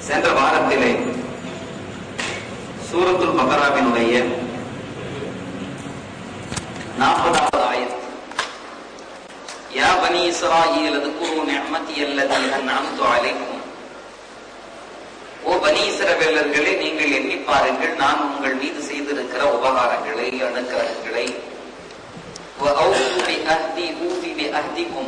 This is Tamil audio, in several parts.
சென்ற வாரத்திலே சூரத்துல் பக்கராவினுடைய நாற்பதாவது ஆயத் யா பனி இஸ்ராயீல் அதுகுரு நிஅமதி அல்லதி அன்அம்து அலைக்கும் ஓ பனி இஸ்ரவேலர்களே நீங்கள் எண்ணி பாருங்கள் நான் உங்கள் மீது செய்திருக்கிற உபகாரங்களை அனுக்கிரகங்களை وَأَوْفُوا بِأَهْدِي أُوفِ بِأَهْدِكُمْ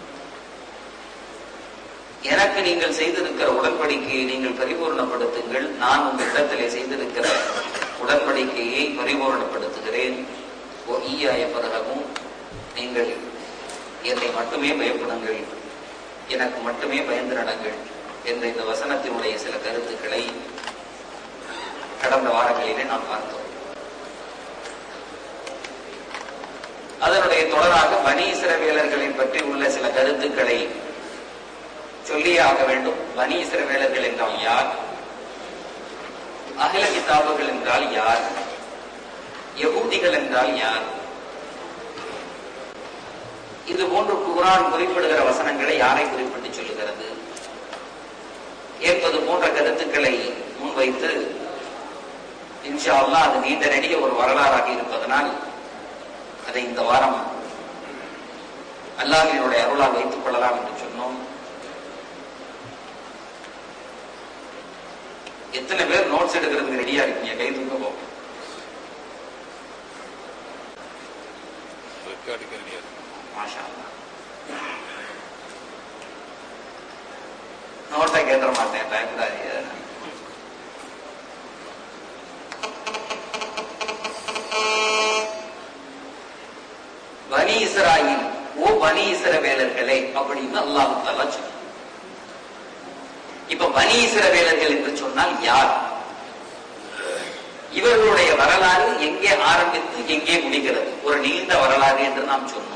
எனக்கு நீங்கள் செய்திருக்கிற உடன்படிக்கையை நீங்கள் பரிபூர்ணப்படுத்துங்கள் நான் உங்களிடத்திலே செய்திருக்கிற உடன்படிக்கையை பரிபூர்ணப்படுத்துகிறேன் ஓ ஈயாய பிறகவும் நீங்கள் என்னை மட்டுமே பயப்படுங்கள் எனக்கு மட்டுமே பயந்து நடங்கள் என்ற இந்த வசனத்தினுடைய சில கருத்துக்களை கடந்த வாரங்களிலே நாம் பார்த்தோம் அதனுடைய தொடராக பனீஸ்வரவேலர்களை பற்றி உள்ள சில கருத்துக்களை சொல்லியே ஆக வேண்டும் பனீஸ்வரவேலர்கள் என்றால் யார் அகில கிதாபுகள் என்றால் யார் யகூதிகள் என்றால் யார் இது போன்று குரான் குறிப்பிடுகிற வசனங்களை யாரை குறிப்பிட்டு சொல்லுகிறது என்பது போன்ற கருத்துக்களை முன்வைத்து இன்ஷா அல்லாஹ் அது நீண்ட நெடிய ஒரு வரலாறாக இருப்பதனால் அதை இந்த வாரம் அல்லாஹினுடைய அருளால் வைத்துக் கொள்ளலாம் என்று சொன்னோம் எத்தனை பேர் நோட்ஸ் எடுக்கிறதுக்கு ரெடியா இருக்கீங்க கை தூக்க போ ரெக்கார்டுக்கு ரெடியா இருக்கு மாஷா அல்லாஹ். நோட்டை கேட்டுற மாட்டேன் பயப்படாதீங்க பனி இஸ்ராயில் ஓ பனி இஸ்ரவேலர்களே அப்படின்னு அல்லாஹ் தஆலா சொன்னார் இப்ப பனி இஸ்ரவேலர்கள் என்று சொன்னால் யார் இவர்களுடைய வரலாறு எங்கே ஆரம்பித்து எங்கே முடிகிறது ஒரு நீண்ட வரலாறு என்று நாம் சொன்னோம்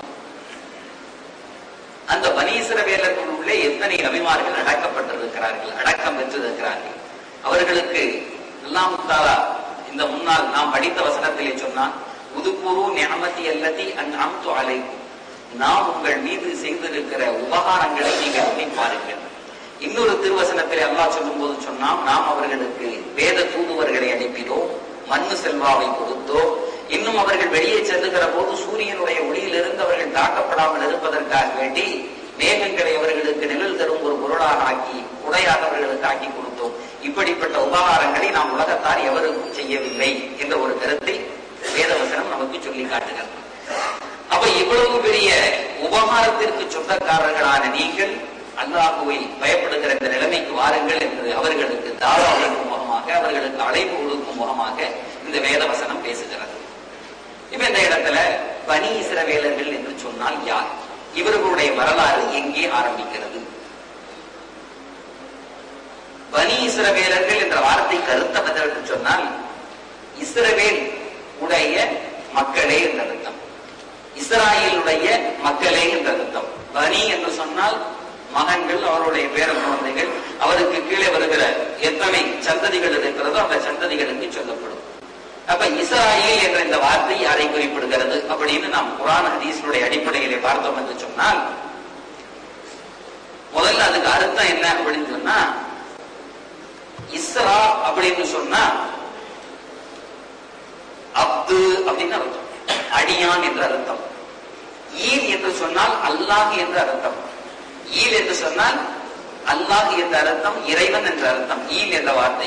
அந்த பனீஸ்வரவேலர்கள் உள்ளே எத்தனை நபிமார்கள் அடக்கப்பட்டிருக்கிறார்கள் அடக்கம் பெற்றிருக்கிறார்கள் அவர்களுக்கு எல்லாம் தாலா இந்த முன்னால் நாம் படித்த வசனத்திலே சொன்னான் உதுகுரு நியமதி அல்லதி அன் அம்து அலைக்கும் நாம் உங்கள் மீது செய்திருக்கிற உபகாரங்களை நீங்கள் எண்ணி பாருங்கள் இன்னொரு திருவசனத்திலே அல்லாஹ் சொல்லும் போது சொன்னாம் நாம் அவர்களுக்கு வேத தூதுவர்களை அனுப்பினோம் மண்ணு செல்வாவை கொடுத்தோம் இன்னும் அவர்கள் வெளியே செல்லுகிற போது சூரியனுடைய ஒளியிலிருந்து அவர்கள் தாக்கப்படாமல் இருப்பதற்காக வேண்டி மேகங்களை அவர்களுக்கு நிழல் தரும் ஒரு பொருளாக ஆக்கி உடையாக அவர்களுக்கு ஆக்கி கொடுத்தோம் இப்படிப்பட்ட உபகாரங்களை நாம் உலகத்தார் எவருக்கும் செய்யவில்லை என்ற ஒரு கருத்தை வேதவசனம் நமக்கு சொல்லி காட்டுகிறது அப்ப இவ்வளவு பெரிய உபகாரத்திற்கு சொந்தக்காரர்களான நீங்கள் அல்லாஹுவை பயப்படுகிற இந்த நிலைமைக்கு வாருங்கள் என்று அவர்களுக்கு தாவா கொடுக்கும் முகமாக அவர்களுக்கு அழைப்பு கொடுக்கும் முகமாக இந்த வேதவசனம் பேசுகிறது இப்ப இந்த இடத்துல பனி இஸ்ரவேலர்கள் என்று சொன்னால் யார் இவர்களுடைய வரலாறு எங்கே ஆரம்பிக்கிறது பனி இஸ்ரவேலர்கள் என்ற வார்த்தை கருத்தம் என்று சொன்னால் இஸ்ரவேல் உடைய மக்களே என்ற அர்த்தம் இஸ்ராயலுடைய மக்களே என்ற அர்த்தம் பனி என்று சொன்னால் மகன்கள் அவருடைய பேர குழந்தைகள் அவருக்கு கீழே வருகிற எத்தனை சந்ததிகள் இருக்கிறதோ அந்த சந்ததிகளுக்கு சொல்லப்படும் அப்ப இஸ்ராயேல் என்ற இந்த வார்த்தை யாரை குறிப்பிடுகிறது அப்படின்னு நாம் குரான் ஹதீஸுடைய அடிப்படையிலே பார்த்தோம் என்று சொன்னால் முதல்ல அதுக்கு அர்த்தம் என்ன அப்படின்னு சொன்னா இஸ்ரா அப்படின்னு சொன்னா அப்து அப்படின்னு அர்த்தம் அடியான் என்ற அர்த்தம் ஈல் என்று சொன்னால் அல்லாஹ் என்ற அர்த்தம் ஈல் என்று சொன்னால் அல்லாஹ் என்ற அர்த்தம் இறைவன் என்ற அர்த்தம் ஈல் என்ற வார்த்தை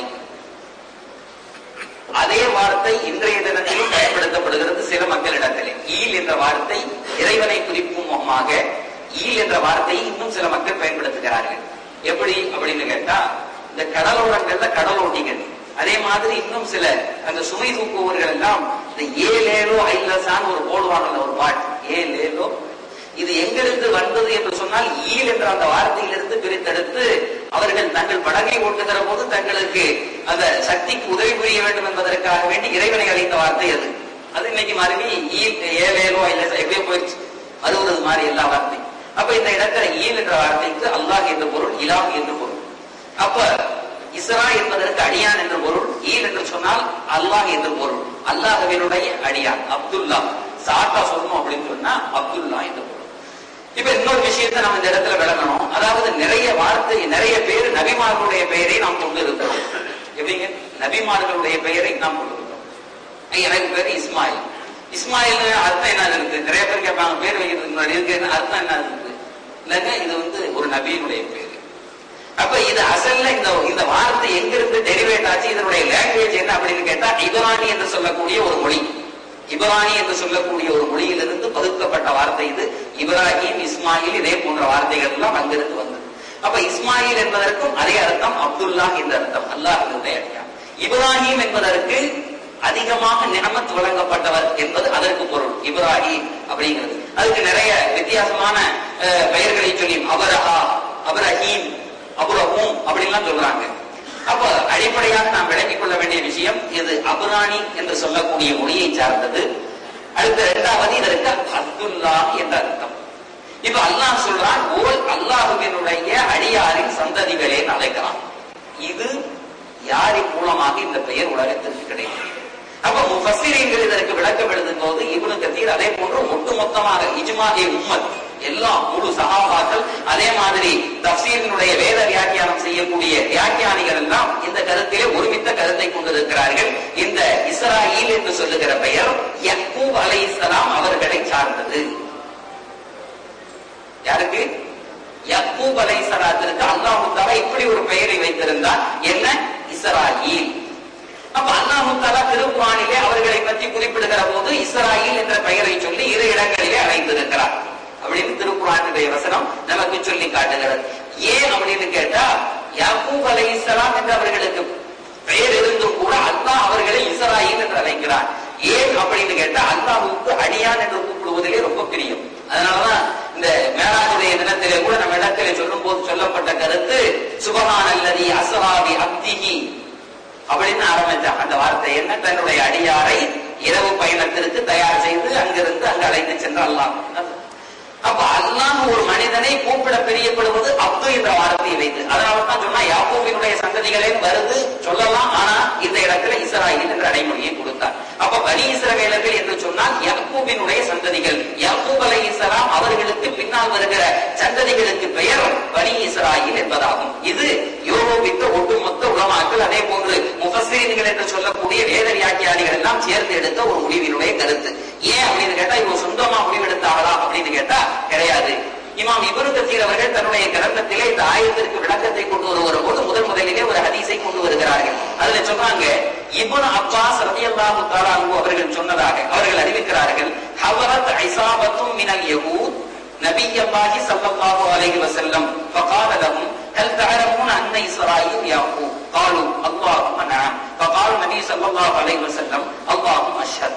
அதே வார்த்தை இன்றைய தினத்திலும் பயன்படுத்தப்படுகிறது சில மக்களிடத்திலே ஈல் என்ற வார்த்தை இறைவனை குறிக்கும் முகமாக ஈல் என்ற வார்த்தையை இன்னும் சில மக்கள் பயன்படுத்துகிறார்கள் எப்படி அப்படின்னு கேட்டா இந்த கடலோரங்கள்ல கடலோட்டிகள் அதே மாதிரி இன்னும் சில அந்த சுமை தூக்குவர்கள் எல்லாம் இந்த ஏலேலோ ஐலசான்னு ஒரு போடுவாங்கல்ல ஒரு பாட்டு ஏலேலோ இது எங்கிருந்து வந்தது என்று சொன்னால் ஈல் என்ற அந்த வார்த்தையிலிருந்து பிரித்தெடுத்து அவர்கள் தங்கள் படகை ஓட்டுகிற போது தங்களுக்கு அந்த சக்திக்கு உதவி புரிய வேண்டும் என்பதற்காக வேண்டி இறைவனை அழைத்த வார்த்தை அது அது இன்னைக்கு மறுபடி ஈல் ஏலேலோ இல்ல எப்படியோ போயிடுச்சு வருவது மாதிரி எல்லா வார்த்தை அப்ப இந்த இடத்துல ஈல் என்ற வார்த்தைக்கு அல்லாஹ் என்ற பொருள் இலாம் என்று பொருள் அப்ப இஸ்ரா என்பதற்கு அடியான் என்று பொருள் ஈல் என்று சொன்னால் அல்லாஹ் என்று பொருள் அல்லாஹவினுடைய அடியான் அப்துல்லா சாட்டா சொல்லணும் அப்படின்னு சொன்னா அப்துல்லா என்று பொருள் இப்ப இன்னொரு விஷயத்தை நம்ம இந்த இடத்துல விளங்கணும் அதாவது நிறைய வார்த்தை நிறைய பேர் நபிமார்களுடைய பெயரை நாம் கொண்டு நபிமார்களுடைய பெயரை நாம் கொடுக்கிறோம் எனக்கு பேரு இஸ்மாயில் இஸ்மாயில் அர்த்தம் என்ன இருக்கு நிறைய பேர் கேட்பாங்க பேர் வைக்கிறதுக்கு முன்னாடி இருக்கு அர்த்தம் என்ன இருக்கு இல்லைங்க இது வந்து ஒரு நபியினுடைய பேரு அப்ப இது அசல்ல இந்த இந்த வார்த்தை எங்கிருந்து டெரிவேட் ஆச்சு இதனுடைய லாங்குவேஜ் என்ன அப்படின்னு கேட்டா இப்ரானி என்று சொல்லக்கூடிய ஒரு மொழி இப்ரானி என்று சொல்லக்கூடிய ஒரு மொழியிலிருந்து பகுக்கப்பட்ட வார்த்தை இது இப்ராஹிம் இஸ்மாயில் இதே போன்ற வார்த்தைகள் எல்லாம் அங்கிருந்து வந்தது அப்ப இஸ்மாயில் என்பதற்கும் அதே அர்த்தம் அப்துல்லா என்ற அர்த்தம் அல்லாஹ் அடியார் இப்ராஹிம் என்பதற்கு அதிகமாக நியமத் வழங்கப்பட்டவர் என்பது அதற்கு பொருள் இப்ராஹிம் அப்படிங்கிறது அதுக்கு நிறைய வித்தியாசமான அஹ், பெயர்களை சொல்லி அபரஹா அபரஹீம் அபுரஹூம் அப்படின்லாம் சொல்றாங்க அப்ப அடிப்படையாக நாம் விளங்கிக் கொள்ள வேண்டிய விஷயம் இது அபுராணி என்று சொல்லக்கூடிய மொழியை சார்ந்தது அடுத்த இரண்டாவது இதற்கு அப்துல்லா என்ற அர்த்தம் இப்ப அல்லாஹ் சொல்றான் ஓல் அல்லாஹுவினுடைய அடியாரின் சந்ததிகளே அழைக்கிறான் இது யாரின் மூலமாக இந்த பெயர் உலகத்திற்கு கிடைக்கும் அப்ப முஃபஸ்ஸிரீன்கள் இதற்கு விளக்கம் எழுதும் போது இப்னு கத்தீர் அதே போன்று ஒட்டுமொத்தமாக இஜ்மாஹி உம்மத் எல்லாம் முழு சஹாபாக்கள் அதே மாதிரி தப்சீரினுடைய வேத வியாக்கியானம் செய்யக்கூடிய வியாக்கியானிகள் எல்லாம் இந்த கருத்திலே ஒருமித்த கருத்தை கொண்டிருக்கிறார்கள் இந்த இஸ்ராயில் என்று சொல்லுகிற பெயர் யக்கூப் அலைஹிஸ்ஸலாம் அவர்களை சார்ந்தது யாருக்கு யக்கூப் அலைஹிஸ்ஸலாத்திற்கு அல்லாஹ் தஆலா இப்படி ஒரு பெயரை வைத்திருந்தார் என்ன இஸ்ராயில் அப்ப அல்லாஹு தஆலா திருக்குறானிலே அவர்களை பற்றி குறிப்பிடுகிற போது இஸ்ராயில் என்ற பெயரை சொல்லி இரு இடங்களிலே அழைத்திருக்கிறார் அப்படின்னு திருக்குறானுடைய வசனம் நமக்கு சொல்லி காட்டுகிறது ஏன் அப்படின்னு கேட்டா யாக்கூப் அலைஹிஸ்ஸலாம் என்று அவர்களுக்கு பெயர் இருந்தும் கூட அல்லாஹ் அவர்களை இஸ்ராயில் என்று அழைக்கிறார் ஏன் அப்படின்னு கேட்டா அல்லாஹ்வுக்கு அடியான் என்று கூப்பிடுவதிலே ரொம்ப பிரியம் அதனாலதான் இந்த மேலாஜுடைய தினத்திலே கூட நம்ம இடத்திலே சொல்லும் போது சொல்லப்பட்ட கருத்து சுபஹான் அல்லதி அசராபி அப்திஹி அப்படின்னு ஆரம்பிச்சான் அந்த வார்த்தை என்ன தன்னுடைய அடியாரை இரவு பயணத்திற்கு தயார் செய்து அங்கிருந்து அங்கு அழைத்து சென்று அல்லாஹ் அப்ப அல்லாஹ் ஒரு மனிதனை கூப்பிட பிரியப்படுவது அப்து என்ற வார்த்தையை வைத்து அதனால தான் சொன்னா யாக்கூபினுடைய சந்ததிகளே வருது சொல்லலாம் ஆனா இந்த இடத்துல இஸ்ராயில் என்ற அடைமொழியை கொடுத்தார் அப்ப பனி இஸ்ரவேலர்கள் என்று சொன்னால் யாக்கூபினுடைய சந்ததிகள் யாக்கூப் அலை இஸ்லாம் அவர்களுக்கு பின்னால் வருகிற சந்ததிகளுக்கு பெயர் பனி இஸ்ராயில் என்பதாகும் இது யோகோபித்த ஒட்டுமொத்த உலமாக்கள் அதே போன்று முஃபஸ்ஸீன்கள் என்று சொல்லக்கூடிய வேத வியாக்கியானிகள் எல்லாம் சேர்ந்து எடுத்த ஒரு முடிவினுடைய கருத்து ஏன் அப்படின்னு கேட்டா இவங்க சொந்தமா முடிவெடுத்தாங்களா அப்படின்னு கேட்டா கிடையாது இமாம் இப்னு கத்தீர் அவர்கள் தன்னுடைய கிரந்தத்திலே இந்த ஆயத்திற்கு விளக்கத்தை கொண்டு வருகிற போது முதல் முதலிலே ஒரு ஹதீஸை கொண்டு வருகிறார்கள் அதுல சொல்றாங்க இப்னு அப்பாஸ் ரலியல்லாஹு தஆலா அன்ஹு அவர்கள் சொன்னதாக அவர்கள் அறிவிக்கிறார்கள் ஹவரத் ஐசாபத்தும் மினல் யஹூத் نبي الله صلى الله عليه وسلم فقال لهم هل تعلمون أن إسرائيل يعقوب قالوا اللهم نعم فقال النبي صلى الله عليه وسلم اللهم أشهد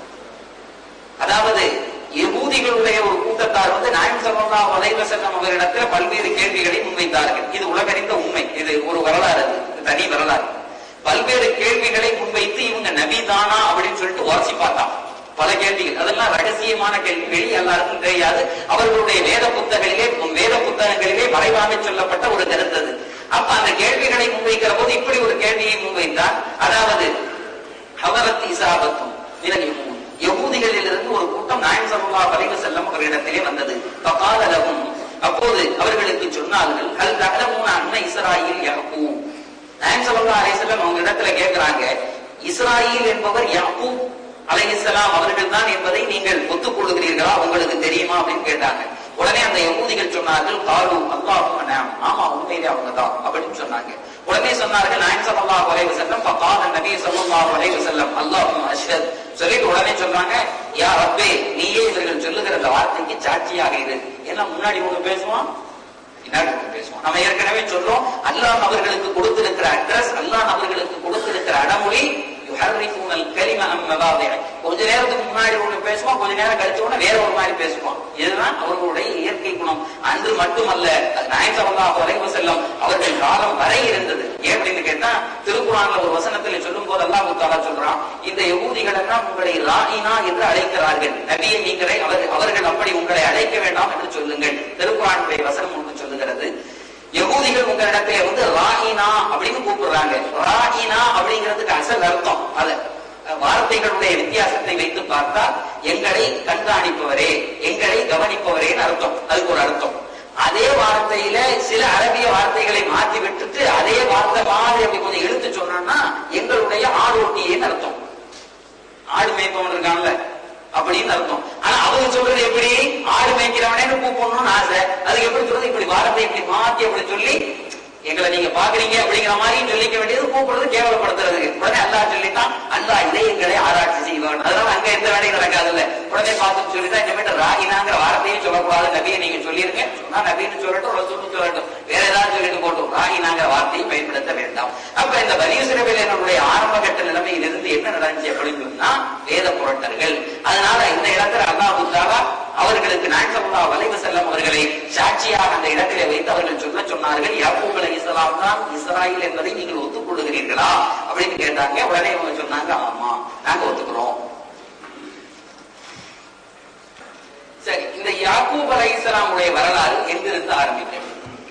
அதாவது யகூதிகளுடைய ஒரு கூட்டத்தார் வந்து நாயம் ஸல்லல்லாஹு அலைஹி வஸல்லம் அவரிடத்துல பல்வேறு கேள்விகளை முன்வைத்தார்கள் இது உலகறிந்த உண்மை இது ஒரு வரலாறு அது இது தனி வரலாறு பல்வேறு கேள்விகளை முன்வைத்து இவங்க நபிதானா அப்படின்னு சொல்லிட்டு உரசி பார்த்தான் பல கேள்விகள் அதெல்லாம் ரகசியமான கேள்விகள் எல்லாருக்கும் தெரியாது அவர்களுடைய வேத புத்தகங்களிலே வேத புத்தகங்களிலே மறைவாக சொல்லப்பட்ட ஒரு கருத்து அது அப்ப அந்த கேள்விகளை முன்வைக்கிற போது இப்படி ஒரு கேள்வியை முன்வைத்தார் அதாவது ஹவரத் இசாபத்தும் மினல் யஹூத் யகூதிகளில் இருந்து ஒரு கூட்டம் நாயம் ஸல்லல்லாஹு அலைஹி வஸல்லம் அவர்களிடத்திலே வந்தது ஃபகால லஹும் அப்போது அவர்களுக்கு சொன்னார்கள் ஹல் தஅலமூன அன்ன இஸ்ராயில் யாக்கூப் நாயம் ஸல்லல்லாஹு அலைஹி வஸல்லம் அவங்க இடத்துல கேக்குறாங்க இஸ்ராயில் என்பவர் யாக்கூப் அலைஹிஸ்ஸலாம் அவர்கள் தான் என்பதை நீங்கள் ஒத்துக்கொள்கிறீர்களா உங்களுக்கு தெரியுமா அப்படின்னு கேட்டாங்க உடனே அந்த யகூதிகள் சொன்னார்கள் காலு அல்லாஹும்ம நாம் ஆமா உண்மையிலே அவங்க தான் அப்படின்னு சொன்னாங்க உடனே சொன்னார்கள் நாயம் ஸல்லல்லாஹு அலைஹி வஸல்லம் ஃபகால நபி ஸல்லல்லாஹு அலைஹி வஸல்லம் அல்லாஹும்ம அஷ்ஹத் சொல்லிட்டு உடனே சொல்றாங்க யா ரப்பே நீயே இவர்கள் சொல்லுகிற அந்த வார்த்தைக்கு சாட்சியாக இரு ஏன்னா முன்னாடி ஒண்ணு பேசுவான் பின்னாடி ஒண்ணு பேசுவான் நம்ம ஏற்கனவே சொல்றோம் அல்லாஹ் அவர்களுக்கு கொடுத்திருக்கிற அட்ரஸ் அல்லாஹ் அவர்களுக்கு கொடுத்திருக்கிற அடமொழி யுஹர்ரிஃபூன الكلمة عن مواضعه கொஞ்ச நேரத்துக்கு முன்னாடி ஒண்ணு பேசுவான் கொஞ்ச நேரம் கழிச்ச உடனே வேற ஒரு மாதிரி பேசுவான் இதுதான் அவர்களுடைய இயற்கை குணம் அன்று மட்டுமல்ல அது நாயகம் ஸல்லல்லாஹு அலைஹி வஸல்லம் அவர்கள் காலம் வரை இருந்தது ஏன் அப்படின்னு கேட்டா திருக்குறான்ல ஒரு வசனத்துல சொல்லும் போது அல்லாஹ் தஆலா சொல்றான் இந்த யகூதிகள் எல்லாம் உங்களை ராயினா என்று அழைக்கிறார்கள் நபியை நீங்களே அவர் அவர்கள் அப்படி உங்களை அழைக்க வேண்டாம் என்று சொல்லுங்கள் திருக்குறானுடைய வசனம் ஒன்று சொல்லுகிறது யகூதிகள் உங்களிடத்திலே வந்து ராயினா அப்படின்னு கூப்பிடுறாங்க ராயினா அப்படிங்கிறதுக்கு அசல் அர்த்தம் அது வார்த்தைகளுடைய வித்தியாசத்தை வைத்து பார்த்தா எங்களை கண்காணிப்பவரே எங்களை கவனிப்பவரேன்னு அர்த்தம் அதுக்கு ஒரு அர்த்தம் அதே வார்த்தையில சில அரபிய வார்த்தைகளை மாத்தி விட்டுட்டு அதே வார்த்தை மாதிரி அப்படி கொஞ்சம் இழுத்து சொன்னான்னா எங்களுடைய ஆரோட்டியேன்னு அர்த்தம் ஆடு மேய்ப்பவன் இருக்கான்ல அப்படின்னு அர்த்தம் ஆனா அவங்க சொல்றது எப்படி ஆடு மேய்க்கிறவனே கூப்பிடணும்னு ஆசை அதுக்கு எப்படி சொல்றது இப்படி வார்த்தை இப்படி மாத்தி அப்படி சொல்லி எங்களை நீங்க பாக்குறீங்க அப்படிங்கிற மாதிரி சொல்லிக்க வேண்டியது கூப்பிடுறது கேவலப்படுத்துறது உடனே அல்லாஹ் சொல்லிட்டான் அல்லாஹ் இதயங்களை ஆராய்ச்சி செய்வான் அதனால அங்க எந்த வேலையும் நடக்காதுல்ல உடனே பார்த்து சொல்லிதான் இனிமேட்டு ராகினாங்கிற வார்த்தையும் சொல்லக்கூடாது நபியை நீங்க சொல்லிருங்க சொன்னா நபின்னு சொல்லட்டும் ரசூல்னு சொல்லட்டும் வேற ஏதாவது சொல்லிட்டு போட்டும் ராகினாங்கிற வார்த்தையை பயன்படுத்த வேண்டாம் அப்ப இந்த வலியுசிறவிலனுடைய ஆரம்ப கட்ட நிலைமையிலிருந்து என்ன நடந்துச்சு அப்படின்னு சொன்னா வேத புரட்டர்கள் அதனால இந்த இடத்துல அல்லாஹு தாலா அவர்களுக்கு நாயசமுல்லா வலைவு செல்லம் அவர்களை சாட்சியாக அந்த இடத்திலே வைத்து அவர்கள் சொல்ல சொன்னார்கள் யாக்கூப் அலை இஸ்லாம் தான் இஸ்ராயில் என்பதை நீங்கள் ஒத்துக்கொள்ளுகிறீர்களா அப்படின்னு கேட்டாங்க உடனே அவங்க சொன்னாங்க ஆமா நாங்க ஒத்துக்கிறோம் சரி இந்த யாக்கூப் அலை இஸ்லாமுடைய வரலாறு எங்கிருந்து ஆரம்பிக்கும்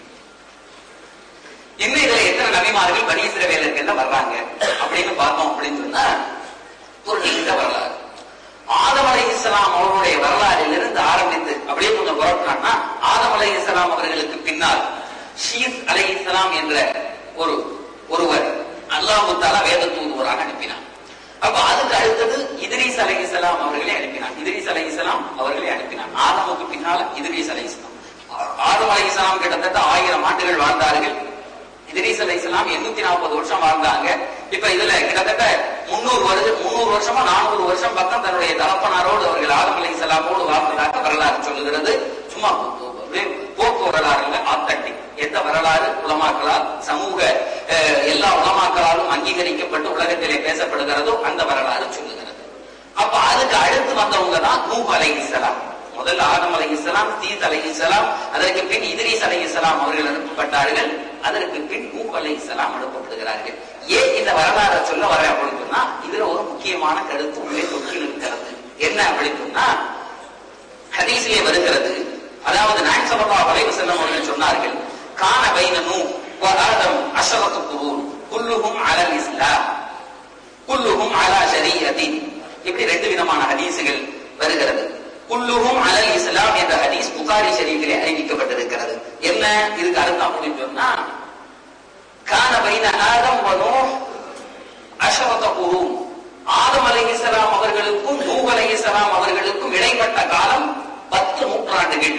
இன்னும் இதுல எத்தனை நபிமார்கள் பனி இஸ்ரவேலருக்கு என்ன வர்றாங்க அப்படின்னு பார்த்தோம் அப்படின்னு சொன்னா ஒரு நீண்ட வரலாறு ஆதம் அலை இஸ்லாம் அவர்களுடைய வரலாறில் இருந்து ஆரம்பித்து அப்படியே கொஞ்சம் புறப்பட்டான்னா ஆதம் அலை இஸ்லாம் அவர்களுக்கு பின்னால் ஷீத் அலை இஸ்லாம் என்ற ஒரு ஒருவர் அல்லாஹு தாலா வேத தூதுவராக அனுப்பினார் அப்ப அதுக்கு அடுத்தது இத்ரீஸ் அலை இஸ்லாம் அவர்களை அனுப்பினார் இத்ரீஸ் அலை இஸ்லாம் அவர்களை அனுப்பினார் ஆதமுக்கு பின்னால் இத்ரீஸ் அலை இஸ்லாம் ஆதம் அலை இஸ்லாம் கிட்டத்தட்ட ஆயிரம் ஆண்டுகள் வாழ்ந்தார்கள் இத்ரீஸ் அலை இஸ்லாம் எண்ணூத்தி நாற்பது வருஷம் வாழ்ந்தாங்க இப்ப இதுல கிட்டத்தட்ட முன்னூறு வருஷம் முன்னூறு வருஷமா நானூறு வருஷம் பக்கம் தன்னுடைய தகப்பனாரோடு அவர்கள் ஆதம் அலை இஸ்லாமோடு வாழ்ந்ததாக வரலாறு சொல்லுகிறது சும்மா போக்கு வரலாறு இல்ல ஆத்தன்டிக் எந்த வரலாறு உலமாக்களால் சமூக அஹ், எல்லா உலமாக்களாலும் அங்கீகரிக்கப்பட்டு உலகத்திலே பேசப்படுகிறதோ அந்த வரலாறு சொல்லுகிறது அப்ப அதுக்கு அடுத்து வந்தவங்க தான் நூஹ் அலை இஸ்லாம் முதல் ஆதம் அலை இஸ்லாம் தீத் அலை இஸ்லாம் அதற்கு பின் இத்ரீஸ் அலை இஸ்லாம் அவர்கள் அனுப்பப்பட்டார்கள் அதற்கு பின் நூஹ் அலை இஸ்லாம் அனுப்பப்படுகிறார்கள் ஏன் இந்த வரலாறை சொல்ல வர அப்படின்னு சொன்னா இதுல ஒரு முக்கியமான கருத்து உள்ளே தொற்றில் இருக்கிறது என்ன அப்படின்னு சொன்னா ஹதீஸிலே வருகிறது அதாவது நாயன் சபா வலைவு செல்லம் அவர்கள் சொன்னார்கள் கான பைனனு ஆதம் அஷரத்து குரூன் குல்லுஹும் அலல் இஸ்லாம் குல்லுஹும் அலா ஷரீஅத்தின் இப்படி ரெண்டு விதமான ஹதீஸுகள் வருகிறது குல்லுஹும் அலல் இஸ்லாம் என்ற ஹதீஸ் புகாரி ஷரீஃபிலே அறிவிக்கப்பட்டிருக்கிறது என்ன இதுக்கு அர்த்தம் அப்படின்னு சொன்னா கான பைன ஆதம் வ நூஹ் அஷரத குரூன் ஆதம் அலைஹிஸ்ஸலாம் அவர்களுக்கும் நூஹ் அலைஹிஸ்ஸலாம் அவர்களுக்கும் இடைப்பட்ட காலம் பத்து நூற்றாண்டுகள்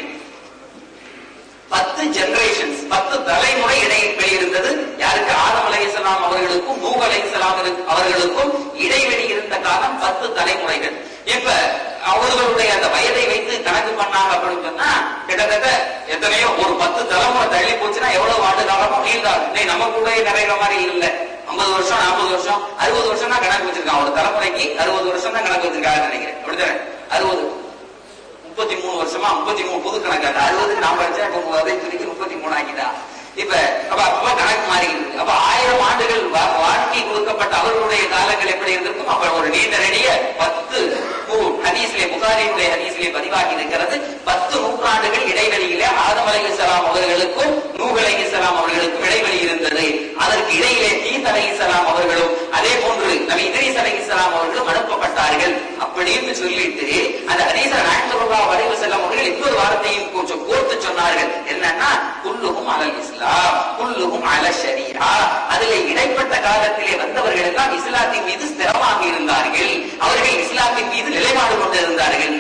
பத்து ஜெனரேஷன்ஸ் பத்து தலைமுறை இடைவெளி இருந்தது யாருக்கு ஆதம் அலைஹிஸ்ஸலாம் அவர்களுக்கும் நூஹ் அலைஹிஸ்ஸலாம் அவர்களுக்கும் இடைவெளி இருந்த காலம் பத்து தலைமுறைகள் இப்ப அவர்களுடைய அந்த வயதை வைத்து கணக்கு பண்ணாங்க அப்படின்னு சொன்னா கிட்டத்தட்ட எத்தனையோ ஒரு பத்து தலைமுறை தள்ளி போச்சுன்னா எவ்வளவு ஆண்டு காலமா நீண்டாது இன்னைக்கு நம்ம கூட நிறைய மாதிரி இல்ல ஐம்பது வருஷம் நாற்பது வருஷம் அறுபது வருஷம் தான் கணக்கு வச்சிருக்கான் ஒரு தலைமுறைக்கு அறுபது வருஷம் தான் கணக்கு வச்சிருக்காங்க நினைக்கிறேன் அப்படித்தானே அறுபது முப்பத்தி மூணு வருஷமா முப்பத்தி மூணு புது கணக்காட்டா அறுபதுக்கு நான் படிச்சேன் இப்ப அதை திருப்பி முப்பத்தி மூணு ஆக்கிட்டா இப்ப அப்ப அப்ப கணக்கு மாறி இருக்கு அப்ப ஆயிரம் ஆண்டுகள் வா- வாழ்க்கை கொடுக்கப்பட்ட அவர்களுடைய காலங்கள் எப்படி இருந்திருக்கும் அப்ப ஒரு நீண்ட நெடிய பத்து நூ- ஹதீஸ்லே புகாரியுடைய ஹதீஸ்லே பதிவாகி இருக்கிறது பத்து நூற்றாண்டுகள் இடைவெளியிலே ஆதம் அலைஹிஸ்ஸலாம் அவர்களுக்கும் நூஹ் அலைஹிஸ்ஸலாம் அவர்களுக்கும் இடைவெளி இருந்தது அதற்கு இடையிலே தீத் அலைஹிஸ்ஸலாம் அவர்களும் அதே போன்று நபி இத்ரீஸ் அலைஹிஸ்ஸலாம் அவர்களும் அனுப்பப்பட்டார்கள் அப்படின்னு சொல்லிட்டு அந்த ஹதீஸ நாயகத்துல்லா வரைவு செல்லம் அவர்கள் இன்னொரு வார்த்தையும் கொஞ்சம் கோர்த்து சொன்னார்கள் என்னன்னா குல்லுகும் அலல் இஸ்லாம் குல்லுகும் அல ஷரீஆ அதிலே இடைப்பட்ட காலத்திலே வந்தவர்கள் எல்லாம் இஸ்லாத்தின் மீது ஸ்திரமாக இருந்தார்கள் அவர்கள் இஸ்லாத்தின் மீது நிலைப்பாடு கொண்டு இருந்தார்கள்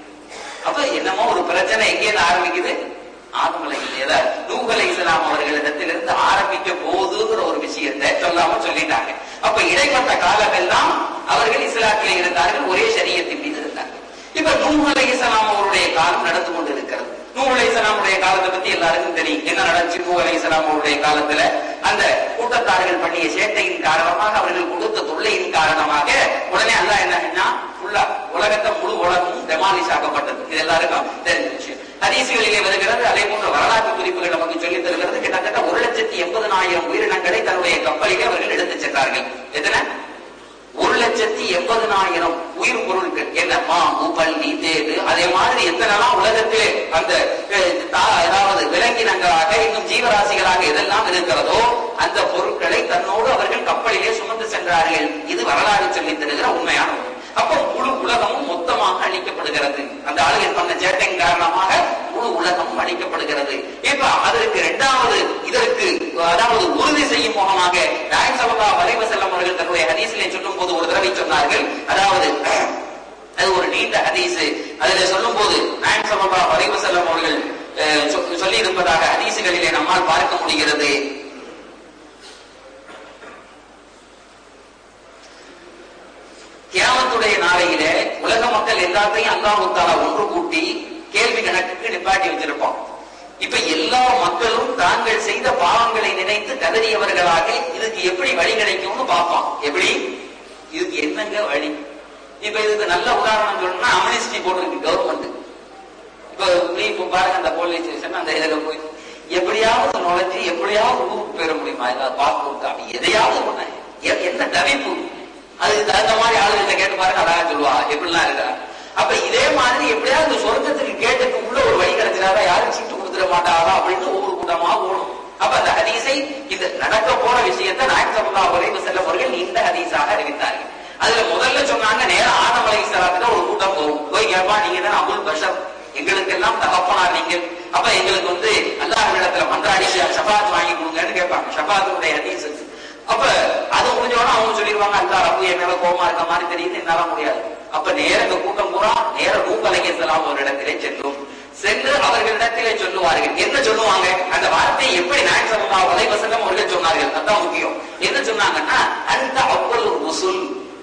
அப்ப என்னமோ ஒரு பிரச்சனை எங்கேருந்து ஆரம்பிக்குது ஆதமலை நூகலை இஸ்லாம் அவர்களிடத்திலிருந்து ஆரம்பிக்க போகுதுங்கிற ஒரு விஷயத்தை சொல்லாம சொல்லிட்டாங்க அப்ப இடைப்பட்ட காலமெல்லாம் அவர்கள் இஸ்லாத்திலே இருந்தார்கள் ஒரே சரியத்தின் மீது இருந்தார்கள் இப்ப நூஹ் அலை இஸ்லாம் அவருடைய காலம் நடந்து கொண்டு இருக்கிறது நூஹ் அலை இஸ்லாமுடைய காலத்தை பத்தி எல்லாருக்கும் தெரியும் என்ன நடந்துச்சு நூஹ் அலை இஸ்லாம் அவருடைய காலத்துல அந்த கூட்டத்தார்கள் பண்ணிய சேட்டையின் காரணமாக அவர்கள் கொடுத்த தொல்லையின் காரணமாக உடனே அல்லாஹ் என்ன ஃபுல்லா உலகத்தை முழு உலகமும் டெமாலிஷ் ஆக்கப்பட்டது இது எல்லாருக்கும் தெரிஞ்ச விஷயம் ஹதீசுகளிலே வருகிறது அதே போன்ற வரலாற்று குறிப்புகள் நமக்கு சொல்லித் தருகிறது கிட்டத்தட்ட ஒரு லட்சத்தி எண்பதனாயிரம் உயிரினங்களை தன்னுடைய கப்பலிலே அவர்கள் எடுத்துச் சென்றார்கள் எத்தனை ஒரு லட்சத்தி எண்பதனாயிரம் உயிர் பொருட்கள் என்ன பாம்பு பள்ளி தேடு அதே மாதிரி எத்தனைலாம் உலகத்திலே அந்த அஹ், தா- அதாவது விலங்கினங்களாக இன்னும் ஜீவராசிகளாக எதெல்லாம் இருக்கிறதோ அந்த பொருட்களை தன்னோடு அவர்கள் கப்பலிலே சுமந்து சென்றார்கள் இது வரலாறு சொல்லித் தருகிற உண்மையான ஒன்று. அப்போ முழு உலகமும் மொத்தமாக அழிக்கப்படுகிறது அந்த ஆளுகள் பண்ண சேட்டையின் காரணமாக முழு உலகமும் அழிக்கப்படுகிறது இப்ப அதற்கு இரண்டாவது அதாவது அது ஒரு நீண்ட ஹதீஸ் அதுல சொல்லும் போது நாயன் சல்லா வரைவு செல்லம் அவர்கள் அஹ், சொ- சொல்லி இருப்பதாக ஹதீசுகளிலே நம்மால் பார்க்க முடிகிறது கியாமத்துடைய நாளையிலே உலக மக்கள் எல்லாத்தையும் அல்லாஹு தாலா ஒன்று கூட்டி கேள்வி கணக்குக்கு நிப்பாட்டி வச்சிருப்போம் இப்ப எல்லா மக்களும் தாங்கள் செய்த பாவங்களை நினைத்து கதறியவர்களாக இதுக்கு எப்படி வழி கிடைக்கும்னு பார்ப்போம் எப்படி இதுக்கு என்னங்க வழி இப்ப இதுக்கு நல்ல உதாரணம் சொல்லணும்னா அம்னிஸ்டி போட்டிருக்கு கவர்மெண்ட் இப்ப நீ இப்ப பாருங்க அந்த போலீஸ் ஸ்டேஷன் அந்த இதுல போய் எப்படியாவது நுழைஞ்சு எப்படியாவது ஊருக்கு பெற முடியுமா ஏதாவது பாஸ்போர்ட் அப்படி எதையாவது ஒண்ணு எ- என்ன தவிப்பு அதுக்கு தகுந்த மாதிரி ஆளுகிட்ட கேட்டு பாருங்க அழகா சொல்லுவா எப்படிலாம் இருக்கா அப்ப இதே மாதிரி எப்படியாவது சொர்க்கத்துக்கு கேட்டுக்கு உள்ள ஒரு வழி கிடைச்சிடாதா யாரும் சீட்டு கொடுத்துட மாட்டாரா அப்படின்னு ஒவ்வொரு கூட்டமா ஓடும் அப்ப அந்த ஹதீஸை இந்த நடக்க போற விஷயத்தை நாயக் சல்லா வரைவு செல்லம் அவர்கள் நீண்ட ஹதீஸாக அறிவித்தார்கள் அதுல முதல்ல சொன்னாங்க நேரம் ஆதம் அலை ஒரு கூட்டம் போகும் போய் கேட்பா நீங்க தான் அபுல் பஷர் எங்களுக்கெல்லாம் தகப்பனார் நீங்கள் அப்ப எங்களுக்கு வந்து அல்லாஹ் இடத்துல மன்றாடி ஷபாத் வாங்கி கொடுங்கன்னு கேட்பாங்க ஷபாத்துடைய ஹதீஸ் அப்ப அது முடிஞ்சோட அவங்க சொல்லிடுவாங்க அல்லா ரப்பு என் மேல கோமா இருக்க மாதிரி தெரியுது என்னால முடியாது அப்ப நேர இந்த கூட்டம் பூரா நேர நூக்கலைங்க செல்லாம் ஒரு இடத்திலே செல்லும் சென்று அவர்களிடத்திலே சொல்லுவார்கள் என்ன சொல்லுவாங்க அந்த வார்த்தையை எப்படி நாயன் சல்லா வலைவசல்லம் அவர்கள் சொன்னார்கள் அதான் முக்கியம் என்ன சொன்னாங்கன்னா அந்த அவ்வளவு ருசுல்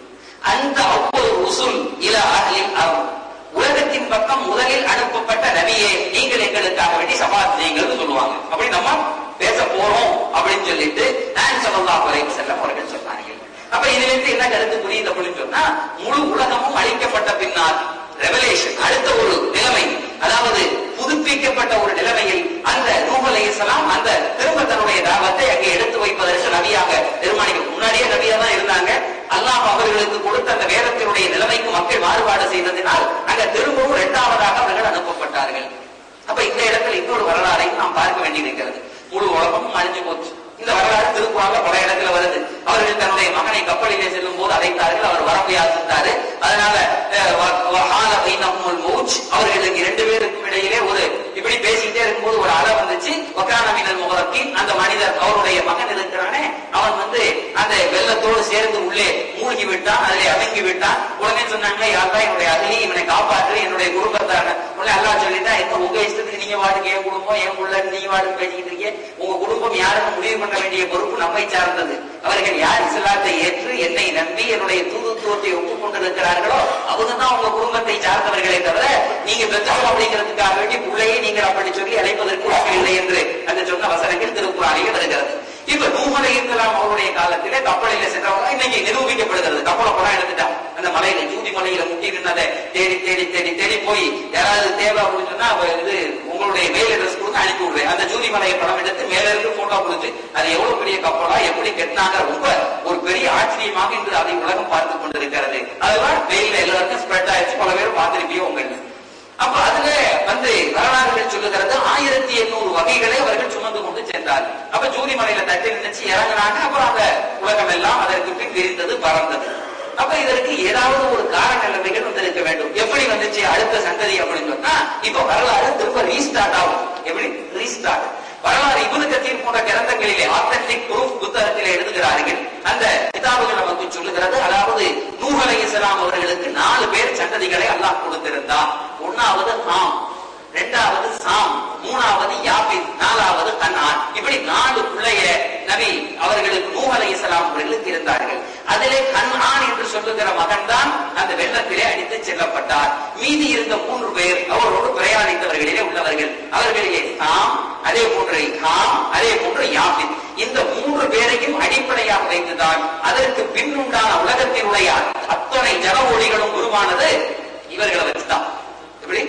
அந்த அவ்வளவு ருசுல் இல அஹ்லில் அருள் உலகத்தின் பக்கம் முதலில் அனுப்பப்பட்ட நபியே நீங்கள் எங்களுக்காக வேண்டி சபாத் செய்யுங்கள்னு சொல்லுவாங்க அப்படி நம்ம பேச போறோம் அப்படின்னு சொல்லிட்டு நான் சல்லல்லாஹு அலைஹி வஸல்லம் அவர்கள் சொன்னார்கள் அப்ப இதுல இருந்து என்ன கருத்து புரியுது அப்படின்னு சொன்னா முழு உலகமும் அழிக்கப்பட்ட பின்னால் ரெவலேஷன் அடுத்த ஒரு நிலைமை அதாவது புதுப்பிக்கப்பட்ட ஒரு நிலைமையில் அந்த நூஹ் அலைஹிஸ்ஸலாம் அந்த திரும்ப தன்னுடைய தாவத்தை அங்கே எடுத்து வைப்பதற்கு நபியாக நிர்மாணிக்க முன்னாடியே நபியா தான் இருந்தாங்க அல்லாஹ் அவர்களுக்கு கொடுத்த அந்த வேதத்தினுடைய நிலைமைக்கு மக்கள் மாறுபாடு செய்ததினால் அங்க திரும்பவும் இரண்டாவதாக அவர்கள் அனுப்பப்பட்டார்கள் அப்ப இந்த இடத்துல இன்னொரு வரலாறையும் நாம் பார்க்க வேண்டியிருக்கிறது முழு உலகமும் அழிஞ்சு போச்சு இந்த வரலாறு திருக்குறாங்க பல இடத்துல வருது அவர்கள் தன்னுடைய மகனை கப்பலிலே செல்லும் போது அழைத்தார்கள் அவர் வர முடியாதிருந்தாரு அதனால அஹ், வ- வஹால பைனஹுமுல் மௌஜ் அவர்களுக்கு இரண்டு பேருக்கும் இடையிலே ஒரு இப்படி பேசிக்கிட்டே இருக்கும்போது ஒரு அலை வந்துச்சு வக்கான மீனல் முகரத்தின் அந்த மனிதர் அவருடைய மகன் இருக்கிறானே அவன் வந்து அந்த வெள்ளத்தோடு சேர்ந்து உள்ளே மூழ்கி விட்டான் அதிலே அடங்கி விட்டான் உடனே சொன்னாங்க யாருதான் என்னுடைய அகலி இவனை காப்பாற்று என்னுடைய குடும்பத்தான உடனே அல்லாஹ் சொல்லிட்டா என்ன உங்க இஷ்டத்துக்கு நீங்க வாட்டுக்கு என் குடும்பம் என் உள்ள நீங்க வாட்டுக்கு பேசிக்கிட்டு இருக்கீங்க உங்க குடும்பம் யாருன்னு முடிவு பண்ண வேண்டிய பொறுப்பு நம்மை சார்ந்தது அவர்கள் யார் இஸ்லாத்தை ஏற்று என்னை நம்பி என்னுடைய தூதுத்துவத்தை ஒப்புக்கொண்டிருக்கிறார்களோ அவங்க தான் உங்க குடும்பத்தை சார்ந்தவர்களே தவிர நீங்க பெற்றோம் அப்படிங்கிறதுக்காக வேண்டி பிள்ளையை நீங்கள் அப்படி சொல்லி அழைப்பதற்கு உரிமை இல்லை என்று அந்த சொன்ன வசனங்கள் திருக்குறானில் வருகிறது இப்ப நூமலை இருக்கலாம் அவருடைய காலத்திலே கப்பலில சென்றவங்க இன்னைக்கு நிரூபிக்கப்படுகிறது கப்பலை படம் எடுத்துட்டான் அந்த மலையில ஜூதி மலையில முட்டி நின்னதை தேடி தேடி தேடி தேடி போய் யாராவது தேவை அப்படின்னு சொன்னா அவ இது உங்களுடைய மெயில் அட்ரஸ் கொடுத்து அனுப்பி விடுவேன் அந்த ஜூதி மலையை படம் எடுத்து மேல இருந்து போட்டோ கொடுத்து அது எவ்வளவு பெரிய கப்பலா எப்படி கெட்டினாங்க ரொம்ப ஒரு பெரிய ஆச்சரியமாக இன்று அதை உலகம் பார்த்து கொண்டிருக்கிறது அதுதான் வெயில எல்லாருக்கும் ஸ்ப்ரெட் ஆயிடுச்சு பல பேரும் பார்த்திருப்பியோ உங்களுக்கு அப்ப அதுல வந்து வரலாறுகள் சொல்லுகிறது ஆயிரத்தி எண்ணூறு வகைகளை அவர்கள் சுமந்து கொண்டு சென்றார்கள் அப்ப ஜூதி மலையில தட்டி நினைச்சு இறங்குனாங்க அப்புறம் அந்த உலகம் எல்லாம் அதற்கு பின் விரிந்தது பறந்தது அப்ப இதற்கு ஏதாவது ஒரு காரண நிலைமைகள் வந்திருக்க வேண்டும் எப்படி வந்துச்சு அடுத்த சந்ததி அப்படின்னு சொன்னா இப்ப வரலாறு திரும்ப ரீஸ்டார்ட் ஆகும் எப்படி ரீஸ்டார்ட் வரலாறு இபுனு கத்தீர் போன்ற கிரந்தங்களிலே ஆத்தன்டிக் ப்ரூஃப் புத்தகத்திலே எழுதுகிறார்கள் அந்த கிதாபுகள் நமக்கு சொல்லுகிறது அதாவது நூஹ் அலைஹிஸ்ஸலாம் அவர்களுக்கு நாலு பேர் சந்ததிகளை அல்லாஹ் கொடுத்திருந்தார் ஒன்னாவது ஆம் இரண்டாவது சாம் மூணாவது யாபித் நாலாவது கண்ணான் இப்படி நாலு பிள்ளைய நபி அவர்களுக்கு நூஹ் அலைஹிஸ்ஸலாம் அவர்களுக்கு இருந்தார்கள் அதிலே கண்ணான் என்று சொல்லுகிற மகன்தான் அந்த வெள்ளத்திலே அடித்து செல்லப்பட்டார் மீதி இருந்த மூன்று பேர் அவரோடு பிரயாணித்தவர்களிலே உள்ளவர்கள் அவர்களிலே சாம் அதே போன்று ஹாம் அதே போன்று யாபித் இந்த மூன்று பேரையும் அடிப்படையாக வைத்துதான் அதற்கு பின்னுண்டான உலகத்தினுடைய அத்தனை ஜன ஒளிகளும் உருவானது இவர்களை வச்சுதான் எப்படி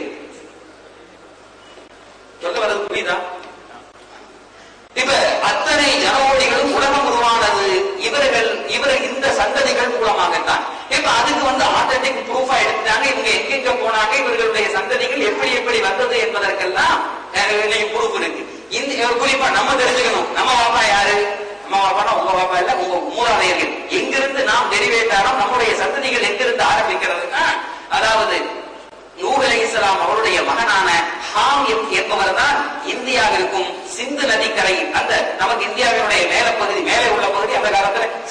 சொல்ல வர்றது புரியுதா இப்ப அத்தனை ஜனவோடிகளும் உலகம் உருவானது இவர்கள் இவர் இந்த சந்ததிகள் மூலமாகத்தான் இப்ப அதுக்கு வந்து ஆத்தன்டிக் ப்ரூஃபா எடுத்தாங்க இவங்க எங்கெங்க போனாங்க இவர்களுடைய சந்ததிகள் எப்படி எப்படி வந்தது என்பதற்கெல்லாம் ப்ரூஃப் இருக்கு இந்த குறிப்பா நம்ம தெரிஞ்சுக்கணும் நம்ம பாப்பா யாரு நம்ம பாப்பானா உங்க பாப்பா இல்ல உங்க மூலாதையர்கள் எங்கிருந்து நாம் டெரிவேட் ஆனோம் நம்முடைய சந்ததிகள் எங்கிருந்து ஆரம்பிக்கிறதுன்னா அதாவது நூஹ் அலைஹிஸ்ஸலாம் அவருடைய மகனான ஹாம் என்பவர் தான் இந்தியாவிற்கும் சிந்து நதிக்கரை அந்த நமக்கு இந்தியாவினுடைய மேல பகுதி மேலே உள்ள பகுதி அந்த காலத்துல சிந்து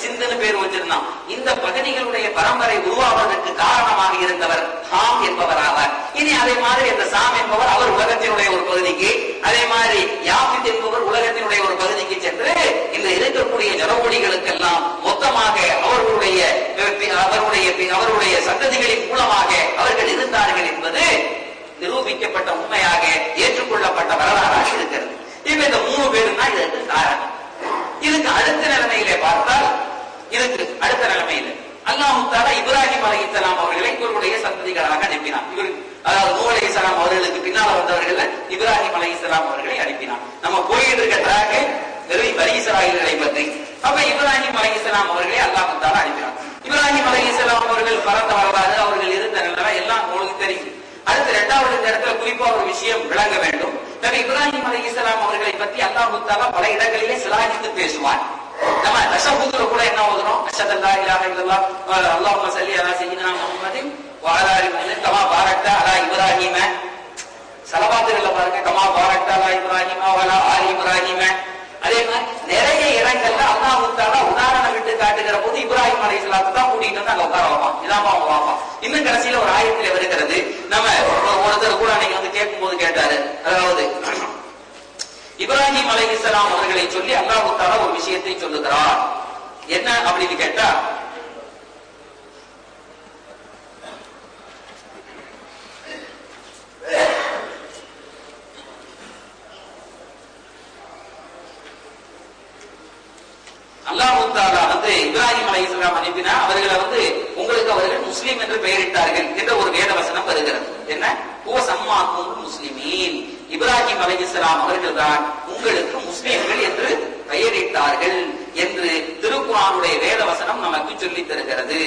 சிந்துன்னு பேர் வச்சிருந்தான் இந்த பகுதிகளுடைய பரம்பரை உருவாவதற்கு காரணமாக இருந்தவர் ஹாம் என்பவர் ஆவார் இனி அதே மாதிரி அந்த சாம் என்பவர் அவர் உலகத்தினுடைய ஒரு பகுதிக்கு அதே மாதிரி யாபித் என்பவர் உலகத்தினுடைய ஒரு பகுதிக்கு சென்று இந்த இருக்கக்கூடிய ஜனகோடிகளுக்கெல்லாம் மொத்தமாக அவர்களுடைய அவருடைய அவருடைய சந்ததிகளின் மூலமாக அவர்கள் இருந்தார்கள் என்பது நிரூபிக்கப்பட்ட உண்மையாக ஏற்றுக்கொள்ளப்பட்ட வரலாறாக இருக்கிறது இப்ப இந்த மூணு பேரும் தான் இதற்கு காரணம் இதுக்கு அடுத்த நிலைமையிலே பார்த்தால் இதுக்கு அடுத்த நிலைமையில அல்லாஹு தாலா இப்ராஹிம் அலை இஸ்லாம் அவர்களை இவருடைய சந்ததிகளாக அனுப்பினான் இவர் அதாவது நூ அலை இஸ்லாம் அவர்களுக்கு பின்னால் வந்தவர்கள் இப்ராஹிம் அலை இஸ்லாம் அவர்களை அனுப்பினான் நம்ம போயிட்டு இருக்க ட்ராக் வெறும் பரி இஸ்ராயல்களை பற்றி அப்ப இப்ராஹிம் அலை இஸ்லாம் அவர்களை அல்லாஹு தாலா அனுப்பினான் இப்ராஹிம் அலை இஸ்லாம் அவர்கள் பறந்த வரலாறு அவர்கள் இருந்த நிலைமை எல்லாம் உங்களுக்கு தெரியும் அடுத்து இரண்டாவது இந்த இடத்துல குறிப்பா ஒரு விஷயம் விளங்க வேண்டும் நபி இப்ராஹிம் அலி இஸ்லாம் அவர்களை பற்றி அல்லாஹு தாலா பல இடங்களிலே சிலாகித்து பேசுவான் நம்ம தஷஹூதுல கூட என்ன ஓதுறோம் அஷஹது அல்லா இலாஹ இல்லல்லாஹ் வ அல்லாஹும்ம ஸல்லி அலா சய்யிதினா முஹம்மதின் வ அலா ஆலி முஹம்மதின் கமா பாரக்த அலா இப்ராஹிம சலவாத்துகள்ல பாருங்க கமா பாரக்த அலா இப்ராஹிம வ அலா ஆலி இப்ராஹிம அதே மாதிரி நிறைய இடங்கள்ல அல்லாஹு தாலா உதாரணம் விட்டு காட்டுகிற போது இப்ராஹிம் அலை இஸ்லாத்து தான் கூட்டிட்டு வந்து அங்க உட்கார வைப்பான் இதான் அவங்க பார்ப்பான் இன்னும் கடைசியில ஒரு ஆயத்தில் வருகிறது நம்ம ஒருத்தர் கூட அன்னைக்கு வந்து கேட்கும் போது கேட்டாரு அதாவது இப்ராஹிம் அலை இஸ்லாம் அவர்களை சொல்லி அல்லாஹு தாலா ஒரு விஷயத்தை சொல்லுகிறார் என்ன அப்படின்னு கேட்டா அல்லாஹு தாலா வந்து இப்ராஹிம் அலை இஸ்லாம் அனுப்பினா அவர்களை வந்து உங்களுக்கு அவர்கள் முஸ்லீம் என்று பெயரிட்டார்கள் என்ற ஒரு வேத வசனம் வருகிறது என்ன ஓ சம்மாக்கும் முஸ்லிமீன் இப்ராஹிம் அலை இஸ்லாம் அவர்கள் தான் உங்களுக்கு முஸ்லீம்கள் என்று பெயரிட்டார்கள் என்று திருக்குறானுடைய வேத வசனம் நமக்கு சொல்லித் தருகிறது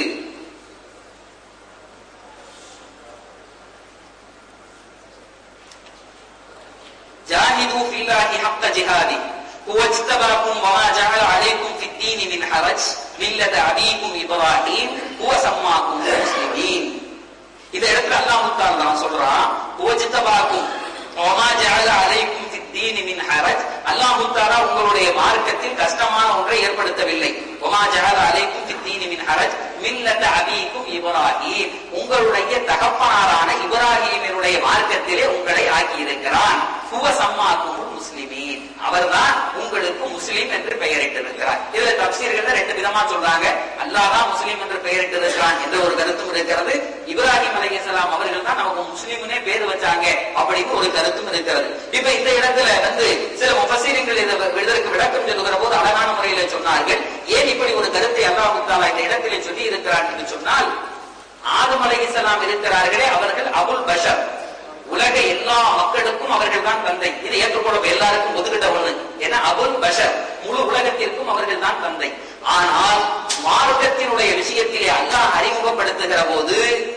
ஜாஹிது ஃபில்லாஹி ஹக்க ஜிஹாதி هو اجتباكم وما جعل عليكم في الدين من حرج ملة أبيكم إبراهيم هو سماكم المسلمين இந்த இடத்துல அல்லாஹ் தால் தான் சொல்றான் ஓஜித்தபாக்கும் وما جعل عليكم في الدين من حرج அல்லாஹ் தாலா உங்களுடைய மார்க்கத்தில் கஷ்டமான ஒன்றை ஏற்படுத்தவில்லை وما جعل عليكم في الدين من حرج மில்லத அபீக்கும் இப்ராஹிம் உங்களுடைய தகப்பனாரான இப்ராஹிமினுடைய மார்க்கத்திலே உங்களை ஆக்கி இருக்கிறான் ஹுவ சம்மாக்கும் முஸ்லிமீன் அவர்தான் உங்களுக்கு முஸ்லிம் என்று பெயரிட்டிருக்கிறார் இதுல தப்சீர்கள் ரெண்டு விதமா சொல்றாங்க அல்லாஹ் தான் முஸ்லிம் என்று பெயரிட்டிருக்கிறான் என்ற ஒரு கருத்தும் இருக்கிறது இப்ராஹிம் அலைஹிஸ்ஸலாம் அவர்கள் தான் நமக்கு முஸ்லிம்னே பேர் வச்சாங்க அப்படின்னு ஒரு கருத்தும் இருக்கிறது இப்ப இந்த இடத்துல வந்து சில முஃபசீரிங்கள் இதற்கு விளக்கம் சொல்லுகிற போது அழகான முறையில சொன்னார்கள் ஏன் இப்படி ஒரு கருத்தை அல்லாஹ் தாலா இந்த இடத்திலே சொல்லி இருக்கிறார் என்று சொன்னால் ஆதம் அலைஹிஸ்ஸலாம் இருக்கிறார்களே அவர்கள் அபுல் பஷர் உலக எல்லா மக்களுக்கும் அவர்கள் தான் தந்தை இது ஏற்றுக்கொள்ள எல்லாருக்கும் ஒதுக்கிட்ட ஒண்ணு ஏன்னா அபுல் பஷர் முழு உலகத்திற்கும் அவர்கள் தான் தந்தை ஆனால் மார்க்கத்தினுடைய விஷயத்திலே அல்லாஹ் அறிமுகப்படுத்துகிற போது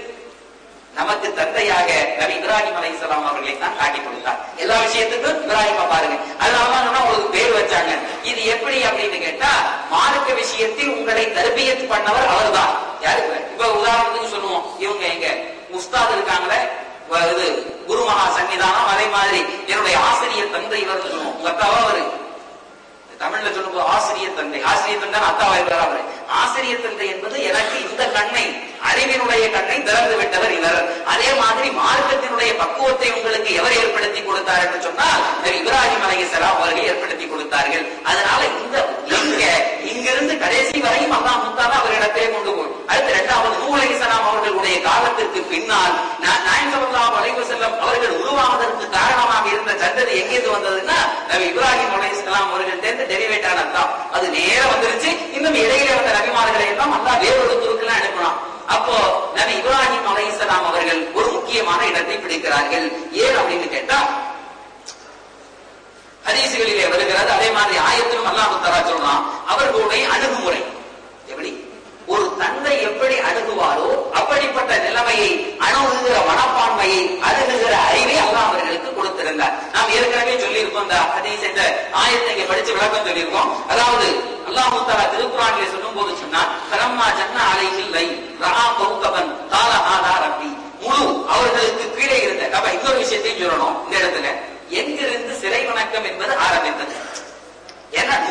நமக்கு தந்தையாக நபி இப்ராஹிம் அலை இஸ்லாம் அவர்களை தான் காட்டி கொடுத்தார் எல்லா விஷயத்துக்கும் இப்ராஹிம பாருங்க அதனாலதான் சொன்னா உங்களுக்கு பேர் வச்சாங்க இது எப்படி அப்படின்னு கேட்டா மார்க்க விஷயத்தில் உங்களை தர்பியத் பண்ணவர் அவர்தான் யாரு இப்ப உதாரணத்துக்கு சொல்லுவோம் இவங்க எங்க உஸ்தாத் இருக்காங்களே இது குருமகா சன்னிதானம் அதே மாதிரி என்னுடைய ஆசிரியர் தந்தை இவர் சொல்லுவோம் உங்க அத்தாவா அவரு தமிழ்ல சொல்லும்போது ஆசிரியர் தந்தை ஆசிரியர் தந்தை அத்தாவா இருக்கிறார் அவரு ஆசிரியர் தந்தை என்பது எனக்கு இந்த கண்ணை அறிவினுடைய கண்ணை திறந்து விட்டவர் இவர் அதே மாதிரி மார்க்கத்தினுடைய பக்குவத்தை உங்களுக்கு எவர் ஏற்படுத்தி கொடுத்தார் என்று சொன்னால் இப்ராஹிம் அலைஹிஸ்ஸலாம் அவர்கள் ஏற்படுத்தி கொடுத்தார்கள் அதனால இந்த இங்க இங்கிருந்து கடைசி வரையும் அல்லாஹ் முத்தாலா அவரிடத்திலே கொண்டு போய் அடுத்து இரண்டாவது நூ அலைஹிஸ்ஸலாம் அவர்களுடைய காலத்திற்கு பின்னால் நாயன் ஸல்லல்லாஹு அலைஹி வஸல்லம் அவர்கள் உருவாவதற்கு காரணமாக இருந்த சந்ததி எங்கிருந்து வந்ததுன்னா நபி இப்ராஹிம் அலைஹிஸ்ஸலாம் அவர்கள் டெரிவேட் ஆனதுதான் அது நேர வந்துருச்சு இன்னும் இடையில வந்த நபிமார்களை எல்லாம் அல்லாஹ் வேறொரு துருக்கெல்லாம் அனுப்பினான் அப்போ நபி இப்ராஹிம் அலைஹிஸ்ஸலாம் அவர்கள் ஒரு முக்கியமான இடத்தை பிடிக்கிறார்கள் ஏன் அப்படின்னு கேட்டா ஹதீசுகளிலே வருகிறது அதே மாதிரி ஆயத்திலும் அல்லாஹ் தரா சொல்றான் அவர்களுடைய அணுகுமுறை எப்படி ஒரு தந்தை எப்படி அணுகுவாரோ அப்படிப்பட்ட நிலைமையை அணுகுகிற மனப்பான்மையை அணுகுகிற அறிவை அல்லாஹ் அவர்களுக்கு கொடுத்திருந்தார் நாம் ஏற்கனவே சொல்லியிருக்கோம் இந்த ஹதீஸ் என்ற ஆயத்தை இங்க படிச்சு விளக்கம் சொல்லியிருக்கோம் அதாவது அல்லாஹு தாலா திருக்குறானிலே சொல்லும் போது சொன்னார் கரம்மா ஜன்னா அலைஹில் லை ரஹா கௌகபன் கால ஆதா ரப்பி முழு அவர்களுக்கு கீழே இருந்த அப்ப இன்னொரு விஷயத்தையும் சொல்லணும் இந்த இடத்துல எங்கிருந்து சிறை வணக்கம் என்பது ஆரம்பித்தது ஏன்னா நூகலை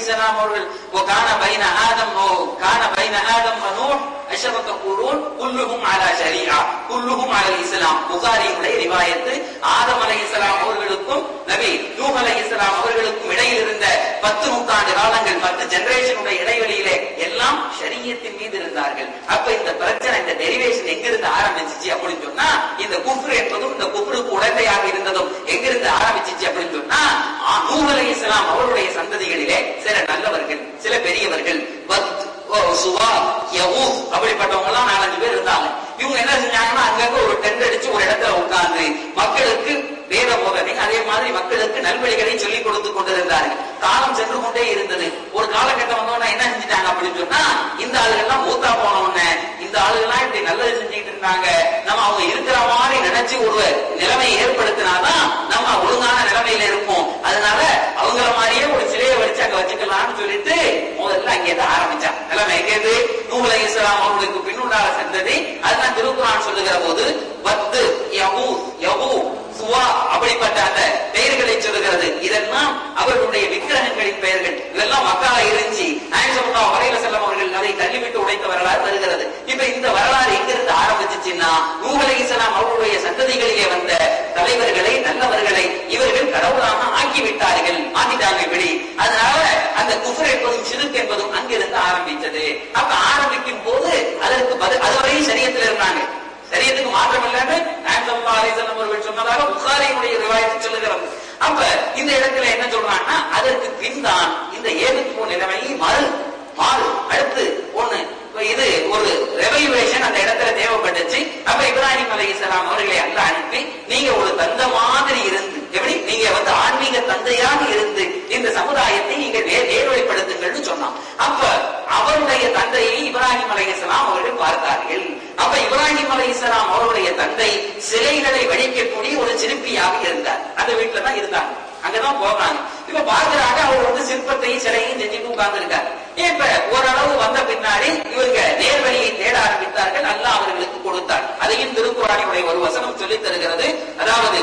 அலைஹிஸ்ஸலாம் அவர்கள் ஓ கான பைன ஆதம் ஓ கான பைன ஆதம் வ நூஹ் அஷரத குரூன் குல்லுஹும் அலா ஷரீஆ குல்லுஹும் அலல் இஸ்லாம் புகாரியுடைய ரிவாயத்து ஆதம் அலைஹிஸ்ஸலாம் அவர்களுக்கும் நபி நூஹ் அலைஹிஸ்ஸலாம் அவர்களுக்கும் இடையில் இருந்த பத்து நூற்றாண்டு காலங்கள் பத்து ஜெனரேஷனுடைய இடைவெளியிலே எல்லாம் ஷரியத்தின் மீது இருந்தார்கள் அப்ப இந்த பிரச்சனை இந்த டெரிவேஷன் எங்கிருந்து ஆரம்பிச்சிச்சு அப்படின்னு சொன்னா இந்த குஃப்ரு என்பதும் இந்த குஃப்ருக்கு உடந்தையாக இருந்ததும் எங்கிருந்து ஆரம்பிச்சிச்சு அப்படின்னு சொன்னா ஆ, நூஹ் அலைஹிஸ்ஸலாம் அவருடைய சந்ததிகளிலே சில நல்லவர்கள் சில பெரியவர்கள் வத், ஓ, சுவா யவூஸ் அப்படிப்பட்டவங்க எல்லாம் நாலஞ்சு பேர் இருந்தாங்க இவங்க என்ன செஞ்சாங்கன்னா அங்கங்க ஒரு டென்ட் அடிச்சு ஒரு இடத்துல உட்கார்ந்து மக்களுக்கு வேத போதனை அதே மாதிரி மக்களுக்கு நல்வழிகளை சொல்லிக் கொடுத்து கொண்டிருந்தார்கள் காலம் சென்று கொண்டே இருந்தது ஒரு காலகட்டம் வந்தோன்னா என்ன செஞ்சுட்டாங்க அப்படின்னு சொன்னா இந்த ஆளுகள்லாம் மூத்தா போன உடனே இந்த ஆளுகள்லாம் இப்படி நல்லது செஞ்சுட்டு இருந்தாங்க நம்ம அவங்க இருக்கிற மாதிரி நினைச்சு ஒரு நிலைமையை ஏற்படுத்தினாதான் நம்ம ஒழுங்கான நிலைமையில இருப்போம் அதனால அவங்கள மாதிரியே ஒரு சிலையை வச்சு அங்க வச்சுக்கலாம்னு சொல்லிட்டு முதல்ல அங்கேதான் ஆரம்பிச்சாங்க நிலைமை எங்கேது நூலை இஸ்லாம் அவர்களுக்கு பின்னுண்டாக சென்றது அதுதான் திருக்குறான் சொல்லுகிற போது பத்து யபூ யபூ சுவா அப்படிப்பட்ட அந்த பெயர்களை சொல்லுகிறது இதெல்லாம் அவர்களுடைய விக்கிரகங்களின் பெயர்கள் இதெல்லாம் மக்களா இருந்துச்சு நாயசமுல்லா வரையில செல்லம் அவர்கள் அதை தள்ளிவிட்டு உடைத்த வரலாறு வருகிறது இப்ப இந்த வரலாறு எங்கிருந்து ஆரம்பிச்சுச்சுன்னா நூகலை இஸ்லாம் அவர்களுடைய சந்ததிகளிலே வந்த தலைவர்களை நல்லவர்களை இவர்கள் கடவுளாக ஆக்கி விட்டார்கள் மாத்திட்டாங்க இப்படி அதனால அந்த குஃபர் என்பதும் சிறுக்கு என்பதும் அங்கிருந்து ஆரம்பித்தது அப்ப ஆரம்பிக்கும் போது அதற்கு பதில் அதுவரையும் சரியத்தில் இருந்தாங்க சரியத்துக்கு மாற்றம் இல்லைன்னு நாயகம் ஸல்லல்லாஹு அலைஹி வஸல்லம் அவர்கள் சொன்னதாக புகாரியுடைய ரிவாயத்து சொல்லுகிறது அப்ப இந்த இடத்துல என்ன சொல்றாங்கன்னா அதற்கு பின் தான் இந்த ஏதுத்துவ நிலைமை மாறு மாறு அடுத்து ஒண்ணு இப்ப இது ஒரு ரெவல்யூஷன் அந்த இடத்துல தேவைப்பட்டுச்சு அப்ப இப்ராஹிம் அலைஹிஸ்ஸலாம் அவர்களை அல்ல அனுப்பி நீங்க ஒரு தந்த மாதிரி இருந்து எப்படி நீங்க வந்து ஆன்மீக தந்தையாக இருந்து இந்த சமுதாயத்தை நீங்க நே- நேர்வழிப்படுத்துங்கள்னு சொன்னான் அப்ப அவருடைய தந்தையை இப்ராஹிம் அலைஹிஸ்ஸலாம் அவர்கள் பார்த்தார்கள் அப்ப இப்ராஹிம் அலைஹிஸ்ஸலாம் அவருடைய தந்தை சிலைகளை வடிக்கக்கூடிய ஒரு சிற்பியாக இருந்தார் அந்த வீட்டுல தான் இருந்தாங்க அங்கதான் போறாங்க இப்ப பார்க்கறாங்க அவர் வந்து சிற்பத்தையும் சிலையும் செஞ்சுட்டு உட்கார்ந்துருக்காரு இப்ப ஓரளவு வந்த பின்னாடி இவங்க நேர்வழியை தேட ஆரம்பித்தார்கள் அல்லாஹ் அவர்களுக்கு கொடுத்தார் அதையும் திருக்குறானியுடைய ஒரு வசனம் சொல்லித் தருகிறது அதாவது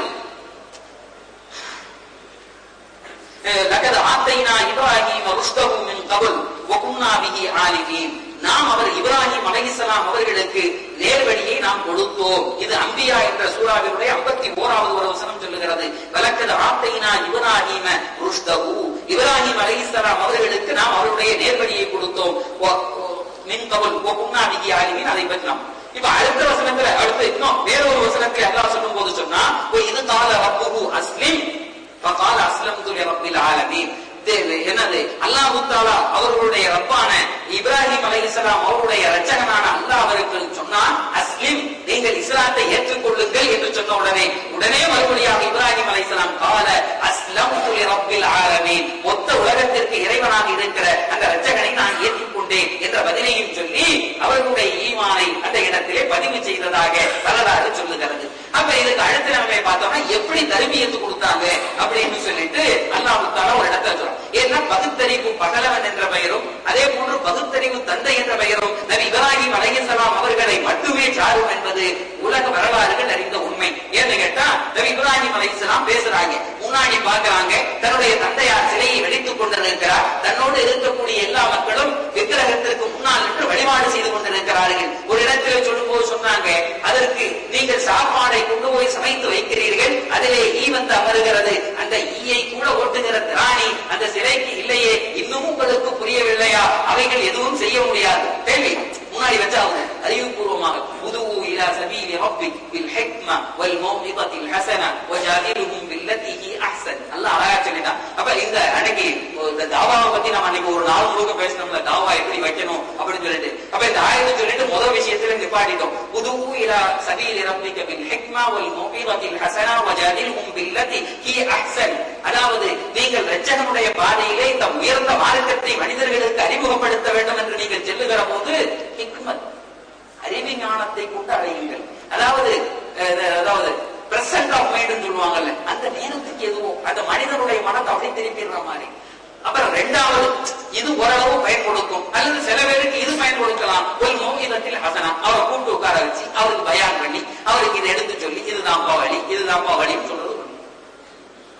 லகத் ஆத்தைனா இப்ராஹிம் ருஷ்தஹு மின் கபல் வகுன்னா பிஹி ஆலிமீன் நாம் அவர் இப்ராஹிம் அலைஹிஸ்ஸலாம் அவர்களுக்கு நேர்வழியை நாம் கொடுத்தோம் இது அம்பியா என்ற சூறாவினுடைய 51வது ஒரு வசனம் சொல்லுகிறது வலக்கத் ஆத்தைனா இப்ராஹிம ருஷ்தஹு இப்ராஹிம் அலைஹிஸ்ஸலாம் அவர்களுக்கு நாம் அவருடைய நேர்வழியை கொடுத்தோம் வ- மின் கபல் வகுன்னா பிஹி ஆலிமீன் அதை பற்றி நாம் இப்ப அடுத்த வசனத்துல அடுத்து இன்னும் வேற ஒரு வசனத்தை அல்லாஹ் சொல்லும் போது சொன்னா "வ இது கால ரப்புஹு அஸ்லிம் فقال اسلمت لرب العالمين இது என்னது அல்லாஹ் தாலா அவர்களுடைய ரப்பான இப்ராஹிம் அலைஹிஸ்ஸலாம் அவருடைய இரட்சகனான அல்லாஹ் அவருக்கு சொன்னான் அஸ்லிம் நீங்கள் இஸ்லாத்தை ஏற்றுக்கொள்ளுங்கள் என்று சொன்ன உடனே உடனே மறுபடியாக இப்ராஹிம் அலைஹிஸ்ஸலாம் கால அஸ்லம்து லிரப்பில் ஆலமீன் மொத்த உலகத்திற்கு இறைவனாக இருக்கிற அந்த இரட்சகனை நான் ஏற்றுக்கொண்டேன் என்ற பதிலையும் சொல்லி அவர்களுடைய ஈமானை அந்த இடத்திலே பதிவு செய்ததாக வரலாறு சொல்லுகிறது அப்ப இதுக்கு அடுத்து நம்ம பார்த்தோம்னா எப்படி தருமியத்து கொடுத்தாங்க அப்படின்னு சொல்லிட்டு அல்லாஹ் தாலா ஒரு இடத்துல சொல்றோம் ஏன்னா பகுத்தறிவு பகலவன் என்ற பெயரும் அதே போன்று பகுத்தறிவு தந்தை என்ற பெயரும் நபி இப்ராஹிம் அலைஹிஸ்ஸலாம் அவர்களை மட்டுமே சாரும் என்பது உலக வரலாறுகள் அறிந்த உண்மை ஏன்னு கேட்டா நபி இப்ராஹிம் அலைஹிஸ்ஸலாம் பேசுறாங்க முன்னாடி பார்க்கறாங்க தன்னுடைய தந்தையார் சிலையை வெடித்துக் கொண்டிருக்கிறார் தன்னோடு இருக்கக்கூடிய எல்லா மக்களும் விக்கிரகத்திற்கு முன்னால் நின்று வழிபாடு செய்து கொண்டிருக்கிறார்கள் ஒரு இடத்துல சொல்லும்போது சொன்னாங்க அதற்கு நீங்கள் சாப்பாடை கொண்டு போய் சமைத்து வைக்கிறீர்கள் அதிலே ஈ வந்து அமருகிறது அந்த ஈயை கூட ஓட்டுகிற திராணி அந்த சிலைக்கு இல்லையே இன்னும் உங்களுக்கு புரியவில்லையா அவைகள் எதுவும் செய்ய முடியாது கேள்வி முன்னாடி வச்சாங்க அறிவுபூர்வமாக உதுவு இலா சபீலி ரப்பிக் பில் ஹிக்மா வல் மௌஇதத்தில் ஹஸன வஜாதிலுஹும் பில்லதி ஹி அஹ்சன் அல்லாஹ் அழகா சொல்லிட்டான் அப்ப இந்த அன்னைக்கு இந்த தாவாவை பத்தி நம்ம அன்னைக்கு ஒரு நாள் முழுக்க பேசணும்ல தாவா எப்படி வைக்கணும் அப்படின்னு சொல்லிட்டு அப்ப இந்த ஆயத்தை சொல்லிட்டு முதல் விஷயத்துல நிப்பாட்டிட்டோம் உதுவு இலா சபீலி ரப்பிக பில் ஹிக்மா வல் மௌஇதத்தில் ஹஸன வஜாதிலுஹும் பில்லதி ஹி அஹ்சன் அதாவது நீங்கள் இரட்சகனுடைய பாதையிலே இந்த உயர்ந்த மார்க்கத்தை மனிதர்களுக்கு அறிமுகப்படுத்த வேண்டும் என்று நீங்கள் செல்லுகிற போது ஹிக்மத் அறிவு ஞானத்தை கொண்டு அடையுங்கள் அதாவது அஹ், அதாவது பிரசன்ட் ஆஃப் மைண்ட் சொல்லுவாங்கல்ல அந்த நேரத்துக்கு எதுவும் அந்த மனிதனுடைய மனத்தை அப்படி திருப்பிடுற மாதிரி அப்புறம் ரெண்டாவது இது ஓரளவு பயன் கொடுக்கும் அல்லது சில பேருக்கு இது பயன் கொடுக்கலாம் ஒரு மோகிதத்தில் ஹசனா அவரை கூப்பிட்டு உட்கார வச்சு அவருக்கு பயான் பண்ணி அவருக்கு இதை எடுத்து சொல்லி இதுதான்ப்பா வழி இதுதான்ப்பா வழின்னு சொல்றது ஒண்ணு.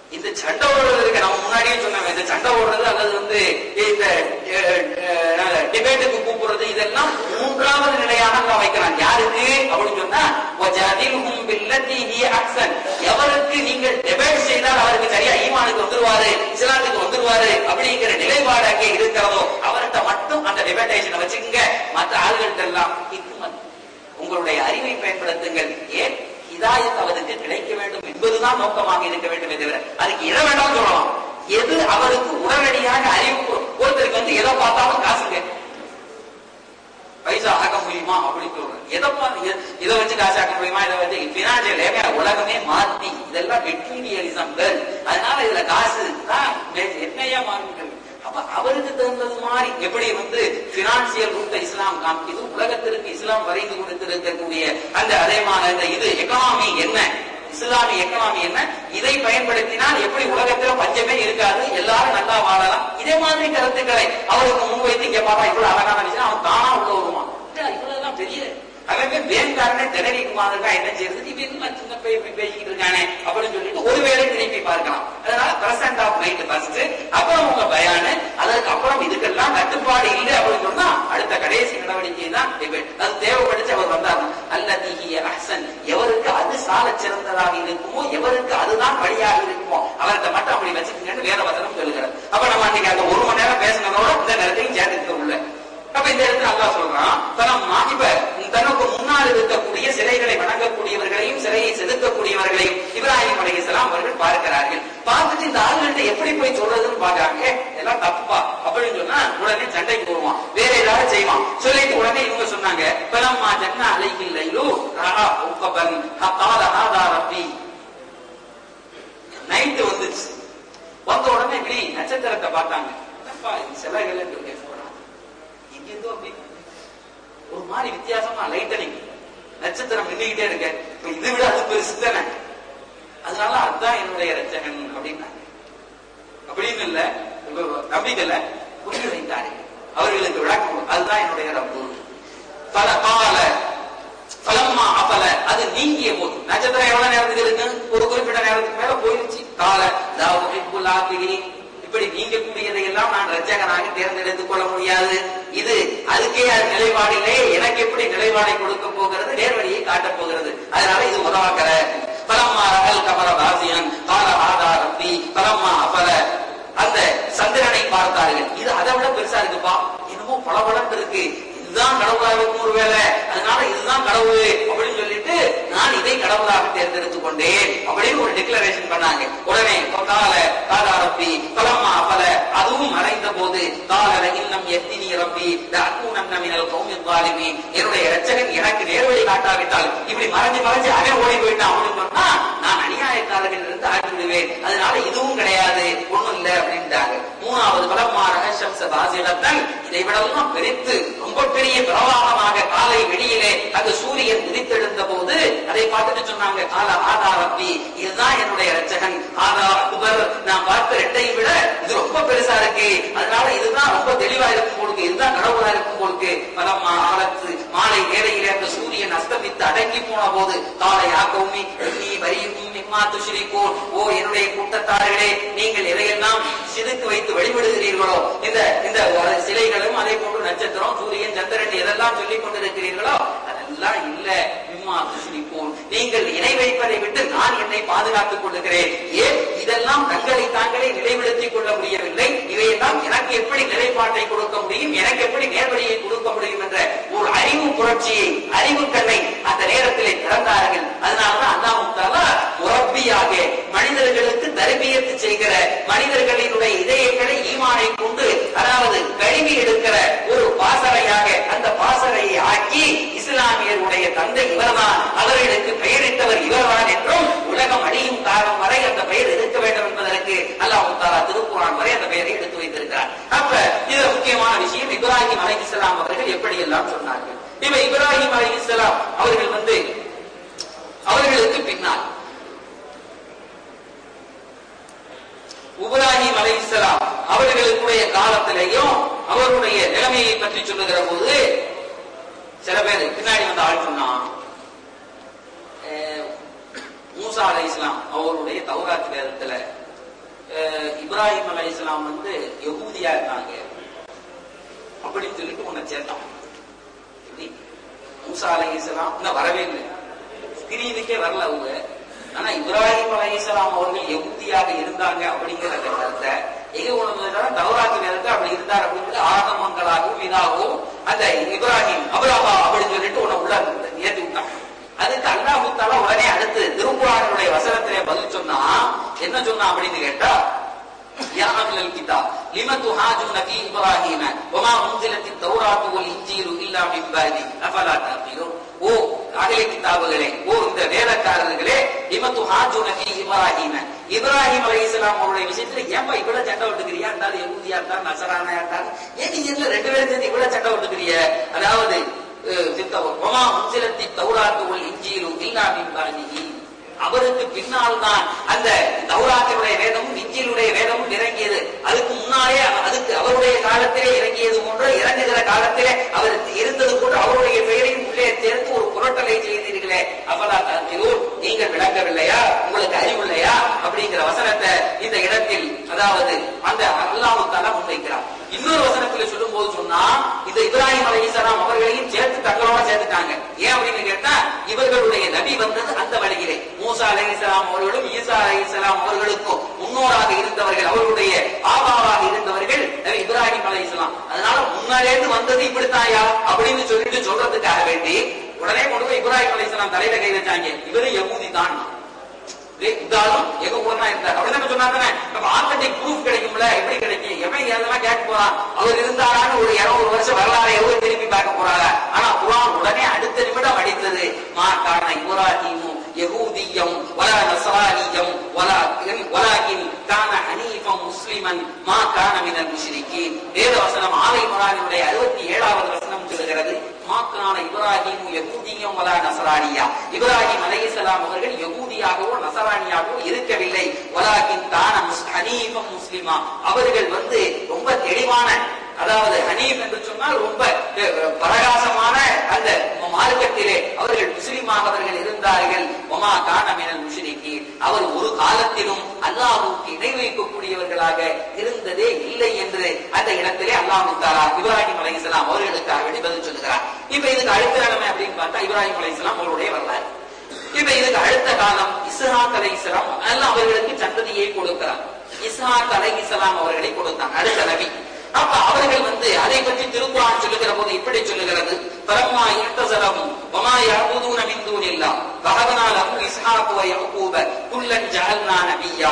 இந்த சண்டை ஓடுறது இருக்கு நம்ம முன்னாடியே சொன்னோம் இந்த சண்டை ஓடுறது அல்லது வந்து இந்த டிபேட்டுக்கு கூப்பிடுறது இதெல்லாம் மூன்றாவது நிலையாக அல்லாஹ் வைக்கிறான் யாருக்கு அப்படின்னு சொன்னா வஜாதில்ஹும் பில்லத்தி ஹிய அஹ்சன் எவருக்கு நீங்கள் டிபேட் செய்தால் அவருக்கு சரியா ஈமானுக்கு வந்துருவாரு இஸ்லாத்துக்கு வந்துருவாரு அப்படிங்கிற நிலைப்பாடு அங்கே இருக்கிறதோ அவர்கிட்ட மட்டும் அந்த டிபேட்டேஷனை வச்சுக்கோங்க மற்ற ஆள்கள்ட்ட எல்லாம் ஹிக்மத் உங்களுடைய அறிவை பயன்படுத்துங்கள் ஏன் ஹிதாயத் அவருக்கு கிடைக்க வேண்டும் என்பதுதான் நோக்கமாக இருக்க வேண்டும் தவிர அதுக்கு எதை வேண்டாம் சொல்லலாம் எது அவருக்கு உடனடியாக அறிவு ஒருத்தருக்கு வந்து எதை பார்த்தாலும் காசுங்க பைசா ஆக்க முடியுமா அப்படின்னு சொல்றேன் எதை பா- எ- இதை வச்சு காசு ஆக்க முடியுமா இதை வச்சு பினான்சியல் உலகமே மாத்தி இதெல்லாம் மெட்டீரியலிசம்கள் அதனால இதுல காசு தான் என்னையா மாறுகிறது அப்ப அவருக்கு தகுந்தது மாதிரி எப்படி வந்து பினான்சியல் ரூட்டை இஸ்லாம் காமிக்குது உலகத்திற்கு இஸ்லாம் வரைந்து கொடுத்திருக்கக்கூடிய அந்த அதேமான அந்த இது எக்கனாமி என்ன இஸ்லாமிய எக்கனாமி என்ன இதை பயன்படுத்தினால் எப்படி உலகத்துல பஞ்சமே இருக்காது எல்லாரும் நல்லா வாழலாம் இதே மாதிரி கருத்துக்களை அவருக்கு முன்வைத்து இங்க பாப்பா இவ்வளவு அழகான விஷயம் அவன் தானா உள்ள வருவான் இல்ல, இவ்வளவுதான் பெரிய அவன் வேங்காரனே திணறிக்கு மாதிரிக்கா என்ன செய்யறது இவன் என்ன சின்ன பையன் இப்படி பேசிக்கிட்டு இருக்கானே அப்படின்னு சொல்லிட்டு ஒருவேளை திருப்பி பார்க்கலாம் அதனால பிரசன்ட் ஆஃப் மைண்ட் ஃபர்ஸ்ட் அப்புறம் உங்க பயானு அதற்கு அப்புறம் இதுக்கெல்லாம் கட்டுப்பாடு இல்லை அப்படின்னு சொன்னா அடுத்த கடைசி நடவடிக்கை தான் டிபேட் அது தேவைப்படுச்சு அவர் வந்தார் அல்லதிஹிய அஹ்சன் எவருக்கு அது சால சிறந்ததாக இருக்குமோ எவருக்கு அதுதான் வழியாக இருக்குமோ அவர்கிட்ட மட்டும் அப்படி வச்சுக்கங்கன்னு வேற வசனம் சொல்லுகிறார் அப்ப நம்ம அன்னைக்கு அந்த ஒரு மணி நேரம் பேசினதோட இந்த நேரத்தையும் சேர்த்துக்க உள்ள அப்ப இந்த இடத்துல அல்லாஹ் சொல்றான் தனம் இப்ப தனக்கு முன்னால் இருக்கக்கூடிய சிலைகளை வணங்கக்கூடியவர்களையும் சிலையை செதுக்கக்கூடியவர்களையும் இப்ராஹிம் அலைஹிஸ்ஸலாம் அவர்கள் பார்க்கிறார்கள் பார்த்துட்டு இந்த ஆளுகிட்ட எப்படி போய் சொல்றதுன்னு பாக்குறாங்க எல்லாம் தப்புப்பா அப்படின்னு சொன்னா உடனே சண்டைக்கு போடுவான் வேற ஏதாவது செய்வான் சொல்லிட்டு உடனே இவங்க சொன்னாங்க பலம்மா ஜன்னா அலைகில் லைலு ரஹா உக்கபன் ஹகால ஹாதா ரப்பி நைட்டு வந்துச்சு வந்த உடனே இப்படி நட்சத்திரத்தை பார்த்தாங்க என்னப்பா இது சிலைகள் என்று பேசுறான் இங்க இருந்தோ அப்படி ஒரு மாதிரி வித்தியாசமா லைட்டனிங் நட்சத்திரம் நின்றுகிட்டே இருக்க இப்ப இதை விட அது பெருசு தானே அதனால அதுதான் என்னுடைய ரச்சகன் அப்படின்னாங்க அப்படின்னு இல்ல உங்க நம்பிக்கையில புரிய வைத்தாரு அவர்களுக்கு விளக்கம் அதுதான் என்னுடைய ரப்பு பல கால பலம்மா அபல அது நீங்கிய போது நட்சத்திரம் எவ்வளவு நேரத்துக்கு இருக்கு ஒரு குறிப்பிட்ட நேரத்துக்கு மேல போயிருச்சு கால தாவதி இப்படி நீங்கக்கூடியதை எல்லாம் நான் ரச்சகனாக தேர்ந்தெடுத்துக் கொள்ள முடியாது இது அதுக்கே அது நிலைப்பாடிலே எனக்கு எப்படி நிலைப்பாடை கொடுக்க போகிறது நேர்வழியை காட்டப் போகிறது அதனால இது உதவாக்கற பலம்மா ரகல் கமர வாசியன் கால ஆதா ரப்பி பலம்மா அபல அந்த சந்திரனை பார்த்தார்கள் இது அதை விட பெருசா இருக்குப்பா என்னமோ பளபளன்னு இருக்கு இதுதான் கடவுளாக இருக்கும் ஒரு வேலை அதனால இதுதான் கடவுள் அப்படின்னு சொல்லிட்டு நான் இதை கடவுளாக தேர்ந்தெடுத்துக் கொண்டேன் அப்படின்னு ஒரு டிக்ளரேஷன் பண்ணாங்க உடனே கால காதாரப்பி பலம்மா பல அதுவும் மறைந்த போது கால இன்னம் எத்தினி ரப்பி அக்கூனமினல் கௌமின் வாலிமி என்னுடைய ரச்சகன் எனக்கு நேர்வழி காட்டாவிட்டால் இப்படி மறைஞ்சு மறைஞ்சு அவன் ஓடி போயிட்டான் அப்படின்னு சொன்னா நான் அநியாயக்காரர்கள் இருந்து ஆக்கி விடுவேன் அதனால இதுவும் கிடையாது ஒண்ணும் இல்ல அப்படின்ட்டாங்க மூணாவது பலம்மா ரகசம்ச பாசிடத்தன் இதை விடலாம் பெரித்து ரொம்ப பெரிய பிரவாகமாக காலை வெளியிலே அந்த சூரியன் உதித்தெழுந்த போது அதை பார்த்துட்டு சொன்னாங்க கால ஆதா ரப்பி இதுதான் என்னுடைய ரச்சகன் ஆதா அக்பர் நான் பார்த்த ரெண்டையும் விட இது ரொம்ப பெருசா இருக்கு அதனால இதுதான் ரொம்ப தெளிவா இருக்கும் போலுக்கு இதுதான் கடவுளா இருக்கும் போலுக்கு பலம்மா ஆலத்து மாலை வேளையிலே அந்த சூரியன் அஸ்தமித்து அடங்கி போன போது காலை ஆக்கவுமி நீ வரியும் மிம்மா துஷிரிப்போர் ஓ என்னுடைய கூட்டத்தார்களே நீங்கள் எதையெல்லாம் சிதுக்கு வைத்து வழிபடுகிறீர்களோ இந்த இந்த சிலைகளும் அதே போன்று நட்சத்திரம் சூரியன் சந்திரன் எதெல்லாம் சொல்லிக் கொண்டிருக்கிறீர்களோ அதெல்லாம் இல்ல மிம்மா துஷிரிப்போர் நீங்கள் இணை வைப்பதை விட்டு நான் என்னை பாதுகாத்துக் கொள்ளுகிறேன் ஏன் இதெல்லாம் தங்களை தாங்களே நிலைப்படுத்திக் கொள்ள முடியவில்லை இவையெல்லாம் எனக்கு எப்படி நிலைப்பாட்டை கொடுக்க முடியும் எனக்கு எப்படி நேர்வழியை கொடுக்க முடியும் என்ற ஒரு அறிவு புரட்சியை அறிவு கண்ணை அந்த நேரத்திலே திறந்தார்கள் அதனாலதான் அல்லாஹ் முரப்பியாக மனிதர்களுக்கு தர்பியத்து செய்கிற மனிதர்களினுடைய இதயங்களை ஈமானை கொண்டு அதாவது கழுவி எடுக்கிற ஒரு பாசறையாக அந்த பாசறையை ஆக்கி இஸ்லாமியருடைய தந்தை இவர்தான் அவர்களுக்கு பெயரிட்டவர் இவர்தான் என்றும் உலகம் அழியும் காலம் வரை அந்த பெயர் இருக்க வேண்டும் என்பதற்கு அல்லாஹ் தாலா திருக்குறான் வரை அந்த பெயரை எடுத்து வைத்திருக்கிறார் அப்ப இது முக்கியமான விஷயம் இப்ராஹிம் அலி இஸ்லாம் அவர்கள் எப்படி எல்லாம் சொன்னார்கள் இப்ப இப்ராஹிம் அலி இஸ்லாம் அவர்கள் வந்து அவர்களுக்கு பின்னால் இப்ராஹிம் அலை இஸ்லாம் அவர்களுடைய காலத்திலேயும் அவருடைய நிலைமையை பற்றி சொல்லுகிற போது சில பேர் பின்னாடி வந்து ஆள் சொன்னான் அஹ், மூசா அலை இஸ்லாம் அவருடைய தௌராத் வேதத்துல அஹ், இப்ராஹிம் அலைஹிஸ்ஸலாம் வந்து யகூதியா இருந்தாங்க அப்படின்னு சொல்லிட்டு உன்னை சேர்த்தான் எப்படி மூசா அலைஹிஸ்ஸலாம் இன்னும் வரவே இல்லை பிரிவுக்கே வரல அவங்க ஆனா இப்ராஹிம் அலைஹிஸ்ஸலாம் அவர்கள் யகூதியாக இருந்தாங்க அப்படிங்கிற அந்த கருத்தை எங்க உணர்ந்ததுனா தௌராத்து நேரத்தில் அப்படி இருந்தார் அப்படிங்கிறது ஆகமங்களாகவும் இதாகவும் அந்த இப்ராஹிம் அபராபா அப்படின்னு சொல்லிட்டு உன்னை உள்ள ஏத்தி விட்டான் அதுக்கு அல்லாஹ் தாலா உடனே அடுத்து திருக்குறானுடைய வசனத்திலே பதில் சொன்னா என்ன சொன்னா அப்படின்னு கேட்டா يا أهل الكتاب لم تهاجون في إبراهيم وما أنزلت التوراة والإنجيل إلا من بعده أفلا تعقلون ஓ அகலை கிதாபுகளே ஓ இந்த வேதக்காரர்களே லிமத்து ஹாஜுன ஃபீ இப்ராஹீம இப்ராஹிம் அலைஹிஸ்ஸலாம் அவருடைய விஷயத்துல ஏன்பா இவ்வளவு சண்டை விட்டுக்கிறியா இருந்தாலும் யகூதியா இருந்தா நசரானா இருந்தா ஏன் நீங்க இதுல ரெண்டு பேரும் சேர்ந்து இவ்வளவு சண்டை விட்டுக்கிறிய அதாவது ஒமா முன்சிலத்தி தௌராத்து ஒல் இஞ்சியிலும் இல்லா மின் பாதிஹி அவருக்கு பின்னால் தான் அந்த தௌராத்தினுடைய வேதமும் இஞ்சிலுடைய வேதமும் இறங்கியது அதுக்கு முன்னாலே அதுக்கு அவருடைய காலத்திலே இறங்கியது போன்று இறங்குகிற காலத்திலே அவர் இருந்தது போன்று அவருடைய பெயரையும் உள்ளே சேர்த்து ஒரு புரட்டலை செய்தீர்களே அவலா தாத்திரூர் நீங்கள் விளங்கவில்லையா உங்களுக்கு அறிவு இல்லையா அப்படிங்கிற வசனத்தை இந்த இடத்தில் அதாவது அந்த அல்லாஹு தாலா முன்வைக்கிறார் இன்னொரு வசனத்துல சொல்லும் போது சொன்னா இந்த இப்ராஹிம் அலைஹிஸ்ஸலாம் அவர்களையும் சேர்த்து தங்களோட சேர்த்துட்டாங்க ஏன் அப்படின்னு கேட்டா இவர்களுடைய நபி வந்தது அந்த வழியிலே மூசா அலைஹிஸ்ஸலாம் அவர்களும் ஈசா அலைஹிஸ்ஸலாம் அவர்களுக்கும் முன்னோராக இருந்தவர்கள் அவர்களுடைய ஆபாவாக இருந்தவர்கள் நபி இப்ராஹிம் அலைஹிஸ்ஸலாம் அதனால முன்னாலேந்து வந்தது இப்படித்தாயா அப்படின்னு சொல்லிட்டு சொல்றதுக்காக வேண்டி உடனே கொண்டு போய் இப்ராஹிம் அலைஹிஸ்ஸலாம் தலையில கை வச்சாங்க இவரு யகூதி தான் இருந்தாலும் எங்க ஊர்னா இருந்தார் அப்படிதான் சொன்னாங்க நம்ம ஆத்தன்டிக் ப்ரூஃப் கிடைக்கும்ல எப்படி கிடைக்கும் எவன் இதெல்லாம் கேட்க போறான் அவர் இருந்தாரான்னு ஒரு இருநூறு வருஷம் வரலாறு எவ்வளவு திரும்பி பார்க்க போறாங்க ஆனா குரான் உடனே அடுத்த நிமிடம் அடித்தது மா காரண இப்ராஹிமும் யகூதியம் வலா நசரானியம் வலா வலாகின் கான ஹனீஃபம் முஸ்லிமன் மா கான மினல் முஷ்ரிகீன் வேத வசனம் ஆலை இம்ரானினுடைய அறுபத்தி ஏழாவது வசனம் சொல்லுகிறது மா கான இப்ராஹிம் யகூதியம் வலா நசரானியா இப்ராஹிம் அலைஹிஸ்ஸலாம் அவர்கள் யகூதியாகவோ நசரானியாகவோ இருக்கவில்லை வலாகின் கான முஸ் ஹனீஃபம் முஸ்லிமா அவர்கள் வந்து ரொம்ப தெளிவான அதாவது ஹனீப் என்று சொன்னால் ரொம்ப அஹ், பிரகாசமான அந்த மார்க்கத்திலே அவர்கள் முஸ்லிமாக அவர்கள் இருந்தார்கள் ஒமா கானமினல் முஷ்ரிகி அவர் ஒரு காலத்திலும் அல்லாஹ்வுக்கு இணை வைக்கக்கூடியவர்களாக இருந்ததே இல்லை என்று அந்த இடத்திலே அல்லாஹ் தாலா இப்ராஹிம் அலைஹிஸ்ஸலாம் அவர்களுக்காக வேண்டி பதில் சொல்லுகிறார் இப்ப இதுக்கு அடுத்த நிலைமை அப்படின்னு பார்த்தா இப்ராஹிம் அலைஹிஸ்ஸலாம் அவருடைய வரலாறு இப்ப இதுக்கு அடுத்த காலம் இஸ்ஹாக் அலைஹிஸ்ஸலாம் எல்லாம் அவர்களுக்கு சந்ததியை கொடுக்கிறார் இஸ்ஹாக் அலைஹிஸ்ஸலாம் அவர்களை கொடுத்தாங்க அடுத்த நபி அப்ப அவர்கள் வந்து அதை பற்றி திருக்குறான் சொல்லுகிற போது இப்படி சொல்லுகிறது பரம்மா இர்தசலஹும் வமா யஅபுதூன மின் தூனில்லா வஹபனா லஹு இஸ்ஹாக் வ யஅகூப குல்லன் ஜஅல்னா நபிய்யா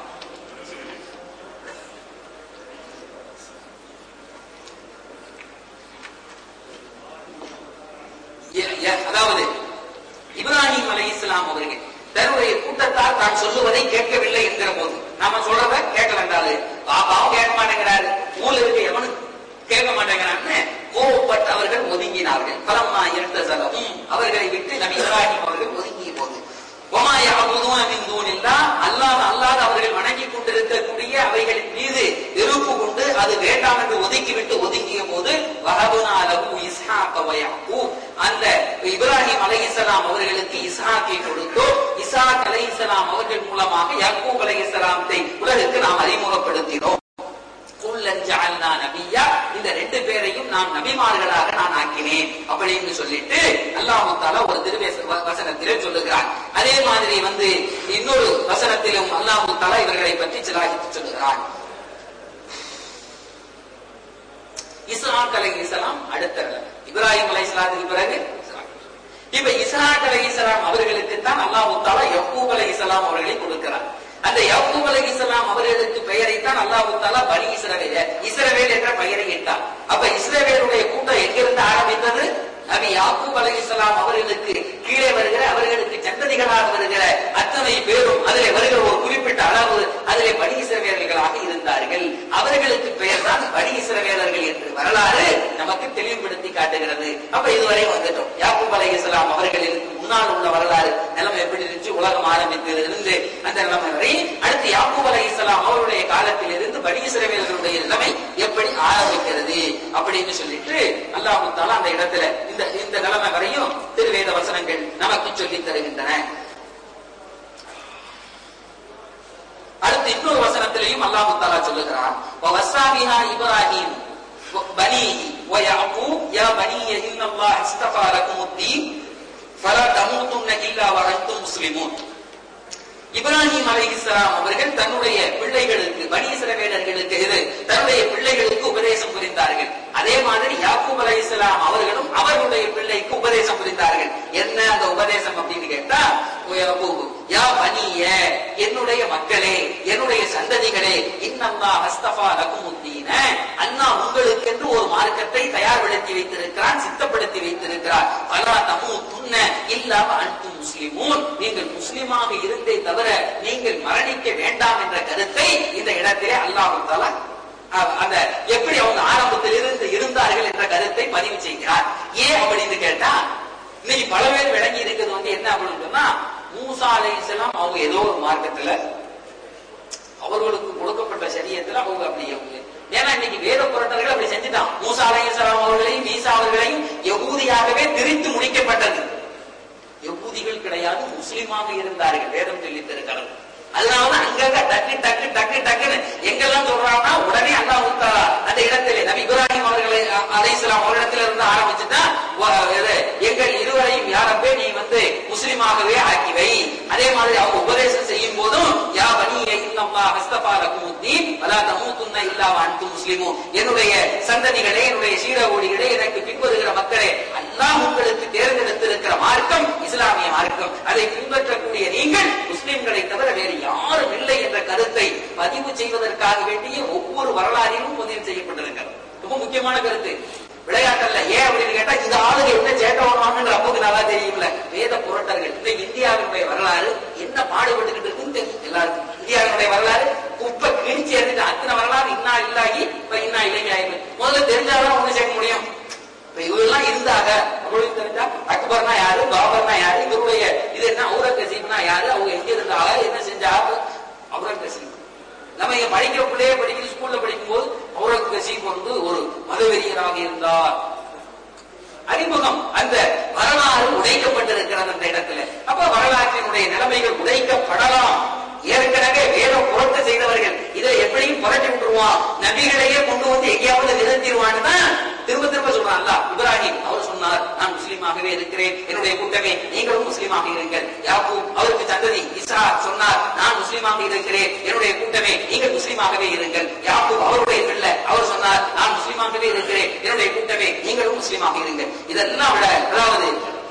எ- எ- அதாவது இப்ராஹிம் அலைஹிஸ்ஸலாம் அவர்கள் தன்னுடைய கூட்டத்தார் தான் சொல்லுவதை கேட்கவில்லை என்கிற போது நாம சொல்றத கேட்க வேண்டாது பாப்பாவும் கேட்க மாட்டேங்கிறாரு ஊர்ல இருக்க எவனும் கேட்க மாட்டேங்கிறான்னு கோவப்பட்டு அவர்கள் ஒதுங்கினார்கள் பலம்மா இருந்த சலமும் அவர்களை விட்டு நபி இப்ராஹிம் அவர்கள் ஒதுங்கிய போது ஒமா யாபுதூன மின் தூனில்லா அல்லாஹ் அல்லாஹ் அவர்கள் வணங்கிக் கொண்டிருக்கக்கூடிய அவைகளின் மீது வெறுப்பு கொண்டு அது வேண்டாம் என்று ஒதுக்கிவிட்டு ஒதுங்கிய போது வஹபுனா லஹு இஸ்ஹாக வ யாக்கூப் அந்த இப்ராஹிம் அலைஹிஸ்ஸலாம் அவர்களுக்கு இஸ்ஹாக்கை கொடுத்தோம் இஸ்ஹாக் அலைஹிஸ்ஸலாம் அவர்கள் மூலமாக யாக்கூப் அலைஹிஸ்ஸலாத்தை உலகுக்கு நாம் அறிமுகப்படுத்தினோம் குல்லன் ஜஅல்னா நபியா இந்த ரெண்டு பேரையும் நான் நபிமார்களாக நான் ஆக்கினேன் அப்படின்னு சொல்லிட்டு அல்லாஹ் தஆலா ஒரு திருவேச வ- வசனத்திலே சொல்லுகிறார் அதே மாதிரி வந்து இன்னொரு வசனத்திலும் அல்லாஹ் தஆலா இவர்களை பற்றி சிலாகித்து சொல்லுகிறார் இஸ்ஹாக் அலைஹிஸ்ஸலாம் அடுத்த நிலை. இப்ராஹிம் அலைஹிஸ்ஸலாத்துக்கு பிறகு இஸ்ஹாக். இப்ப இஸ்ஹாக் அலைஹிஸ்ஸலாம் அவர்களுக்கு தான் அல்லாஹ் தஆலா யக்கூப் அலைஹிஸ்ஸலாம் அவர்களை கொடுக்கிறார் அந்த யக்கூப் அலைஹிஸ்ஸலாம் அவர்களுக்கு பெயரைத்தான் அல்லாஹ் தஆலா பனி இஸ்ரவேல் இஸ்ரவேல் என்ற பெயரை இட்டார் அப்ப இஸ்ரவேலுடைய கூட்டம் எங்கிருந்து ஆரம்பித்தது நபி யாக்கூப் அலைஹிஸ்ஸலாம் அவர்களுக்கு கீழே வருகிற அவர்களுக்கு சந்ததிகளாக வருகிற அத்தனை பேரும் அதிலே வருகிற ஒரு குறிப்பிட்ட அளவு அதிலே பனி இஸ்ரவேலர்களாக இருந்தார்கள் அவர்களுக்கு பெயர் தான் பனி இஸ்ரவேலர்கள் என்று வரலாறு நமக்கு தெளிவுபடுத்தி காட்டுகிறது அப்ப இதுவரை வந்துட்டோம் யாக்கூப் அலைஹிஸ்ஸலாம் அவர்களுக்கு முன்னால் உள்ள வரலாறு நிலைமை எப்படி இருந்துச்சு உலகம் ஆரம்பித்ததிலிருந்து அந்த நிலைமை வரை அடுத்து யாக்கூப் அலைஹிஸ்ஸலாம் அவருடைய காலத்தில் இருந்து பனி இஸ்ரவேலர்களுடைய நிலைமை எப்படி ஆரம்பிக்கிறது அப்படின்னு சொல்லிட்டு அல்லாஹ் தாலா அந்த இடத்துல இந்த இந்த நிலைமை வரையும் திருவேத வசனங்கள் நமக்கு சொல்லித் தருகின்றன அடுத்து இன்னொரு வசனத்திலையும் அல்லாஹ் தஆலா சொல்லுகிறான் வசாபிஹா இப்ராஹிம் பனி ويعقوب يا بني ان الله اصطفى لكم الدين فلا تموتن الا وانتم مسلمون இப்ராஹிம் அலைஹிஸ்ஸலாம் அவர்கள் தன்னுடைய பிள்ளைகளுக்கு பனி இஸ்ரவேலர்களுக்கு இது தன்னுடைய பிள்ளைகளுக்கு உபதேசம் புரிந்தார்கள் அதே மாதிரி யாக்கூப் அலைஹிஸ்ஸலாம் அவர்களும் அவர்களுடைய பிள்ளைக்கு உபதேசம் புரிந்தார்கள் என்ன அந்த உபதேசம் அப்படின்னு கேட்டா யாக்கூப், யா பனிய என்னுடைய மக்களே என்னுடைய சந்ததிகளே இன்னல்லா ஹஸ்தஃபா லகுமுத்தீன அல்லாஹ் உங்களுக்கென்று ஒரு மார்க்கத்தை தயார்படுத்தி வைத்திருக்கிறான் சித்தப்படுத்தி வைத்திருக்கிறார் அலா தமு துன்ன இல்லாம அன்தும் முஸ்லிமூன் நீங்கள் முஸ்லிமாக இருந்தே தவிர நீங்கள் மரணிக்க வேண்டாம் என்ற கருத்தை இந்த இடத்திலே அல்லாஹ் தஆலா அஹ், அந்த எப்படி அவங்க ஆரம்பத்தில் இருந்து இருந்தார்கள் என்ற கருத்தை பதிவு செய்கிறார் ஏன் அப்படின்னு கேட்டா இன்னைக்கு பல பேர் விளங்கி இருக்கிறது வந்து என்ன அப்படின்னு சொன்னா மூசா அலைஹிஸ்ஸலாம் அவங்க ஏதோ ஒரு மார்க்கத்துல அவர்களுக்கு கொடுக்கப்பட்ட சரியத்துல அவங்க அப்படி அவங்க ஏன்னா இன்னைக்கு வேத புரட்டர்கள் அப்படி செஞ்சுட்டான் மூசா அலைஹிஸ்ஸலாம் அவர்களையும் ஈசா அவர்களையும் யகூதியாகவே திரித்து முடிக்கப்பட்டது யகூதிகள் கிடையாது முஸ்லிமாக இருந்தார்கள் வேதம் சொல்லித் தருகிறது அதனாலதான் அங்கங்க டக்கு டக்கு டக்கு டக்குன்னு எங்கெல்லாம் சொல்றாங்கன்னா உடனே அல்லாஹ் தஆலா அந்த இடத்திலே நபி இப்ராஹிம் அவர்களை அலைஹிஸ்ஸலாம் அவரிடத்துல இருந்து ஆரம்பிச்சுட்டா வ- இது, எங்கள் இருவரையும் யாரப்பே நீ வந்து முஸ்லிமாகவே ஆக்கி வை அதே மாதிரி அவங்க உபதேசம் செய்யும் போதும் யா பனிய இன்னல்லாஹ் ஹஸ்தஃபா லகுமுத்தீன் வலா தமூதுன்ன இல்லா வஅன்தும் முஸ்லிமூன் என்னுடைய சந்ததிகளே என்னுடைய சீரகோடிகளே எனக்கு பின்வருகிற மக்களே அல்லாஹ் உங்களுக்கு தேர்ந்தெடுத்திருக்கிற மார்க்கம் இஸ்லாமிய மார்க்கம் அதை பின்பற்றக்கூடிய நீங்கள் முஸ்லிம்களை தவிர வேறு யாரும் இல்லை என்ற கருத்தை பதிவு செய்வதற்காக வேண்டிய ஒவ்வொரு வரலாறிலும் பதிவு செய்யப்பட்டிருக்கிறது ரொம்ப முக்கியமான கருத்து விளையாட்டல்ல ஏன் அப்படின்னு கேட்டா இந்த ஆளுங்க என்ன சேட்டை பண்ணுவாங்கன்னு அப்போது நல்லா தெரியும்ல வேத புரட்டர்கள் இந்த இந்தியாவினுடைய வரலாறு என்ன பாடுபட்டுக்கிட்டு இருக்குன்னு தெரியும் எல்லாருக்கும் இந்தியாவினுடைய வரலாறு குப்பை கிழிச்சு எடுத்துட்டு அத்தனை வரலாறு இன்னா இல்லாகி இப்ப இன்னா இல்லைங்க ஆயிடுது முதல்ல தெரிஞ்சாதான் ஒண்ணு சேர்க்க முடியும் இப்ப இவரெல்லாம் இருந்தாங்க அவங்களுக்கு தெரிஞ்சா அக்பர்னா யாரு பாபர்னா யாரு இவருடைய இது என்ன அவுரங்கசீப்னா யாரு அவங்க எங்க இருந்தாங்க என்ன செஞ்சாங்க அவுரங்கசீப் நம்ம இங்க படிக்கிற பிள்ளையே படிக்கிற ஸ்கூல்ல படிக்கும் போது அவுரங்கசீப் வந்து ஒரு மதவெறியராக இருந்தார் அறிமுகம் அந்த வரலாறு உடைக்கப்பட்டிருக்கிறது அந்த இடத்துல அப்ப வரலாற்றினுடைய நிலைமைகள் உடைக்கப்படலாம் ஏற்கனவே வேதம் புரட்டு செய்தவர்கள் இதை எப்படியும் புரட்டி விட்டுருவான் நபிகளையே கொண்டு வந்து எங்கேயாவது நிறுத்திடுவான்னு தான் திரும்ப திரும்ப சொல்றான்ல இப்ராஹிம் அவர் சொன்னார் நான் முஸ்லீமாகவே இருக்கிறேன் என்னுடைய கூட்டமே நீங்களும் முஸ்லீமாக இருங்கள் யாக்கூப் அவருக்கு சந்ததி இசா சொன்னார் நான் முஸ்லீமாக இருக்கிறேன் என்னுடைய கூட்டமே நீங்கள் முஸ்லீமாகவே இருங்கள் யாக்கூப் அவருடைய பிள்ளை அவர் சொன்னார் நான் முஸ்லீமாகவே இருக்கிறேன் என்னுடைய கூட்டமே நீங்களும் முஸ்லீமாக இருங்கள் இதெல்லாம் விட அதாவது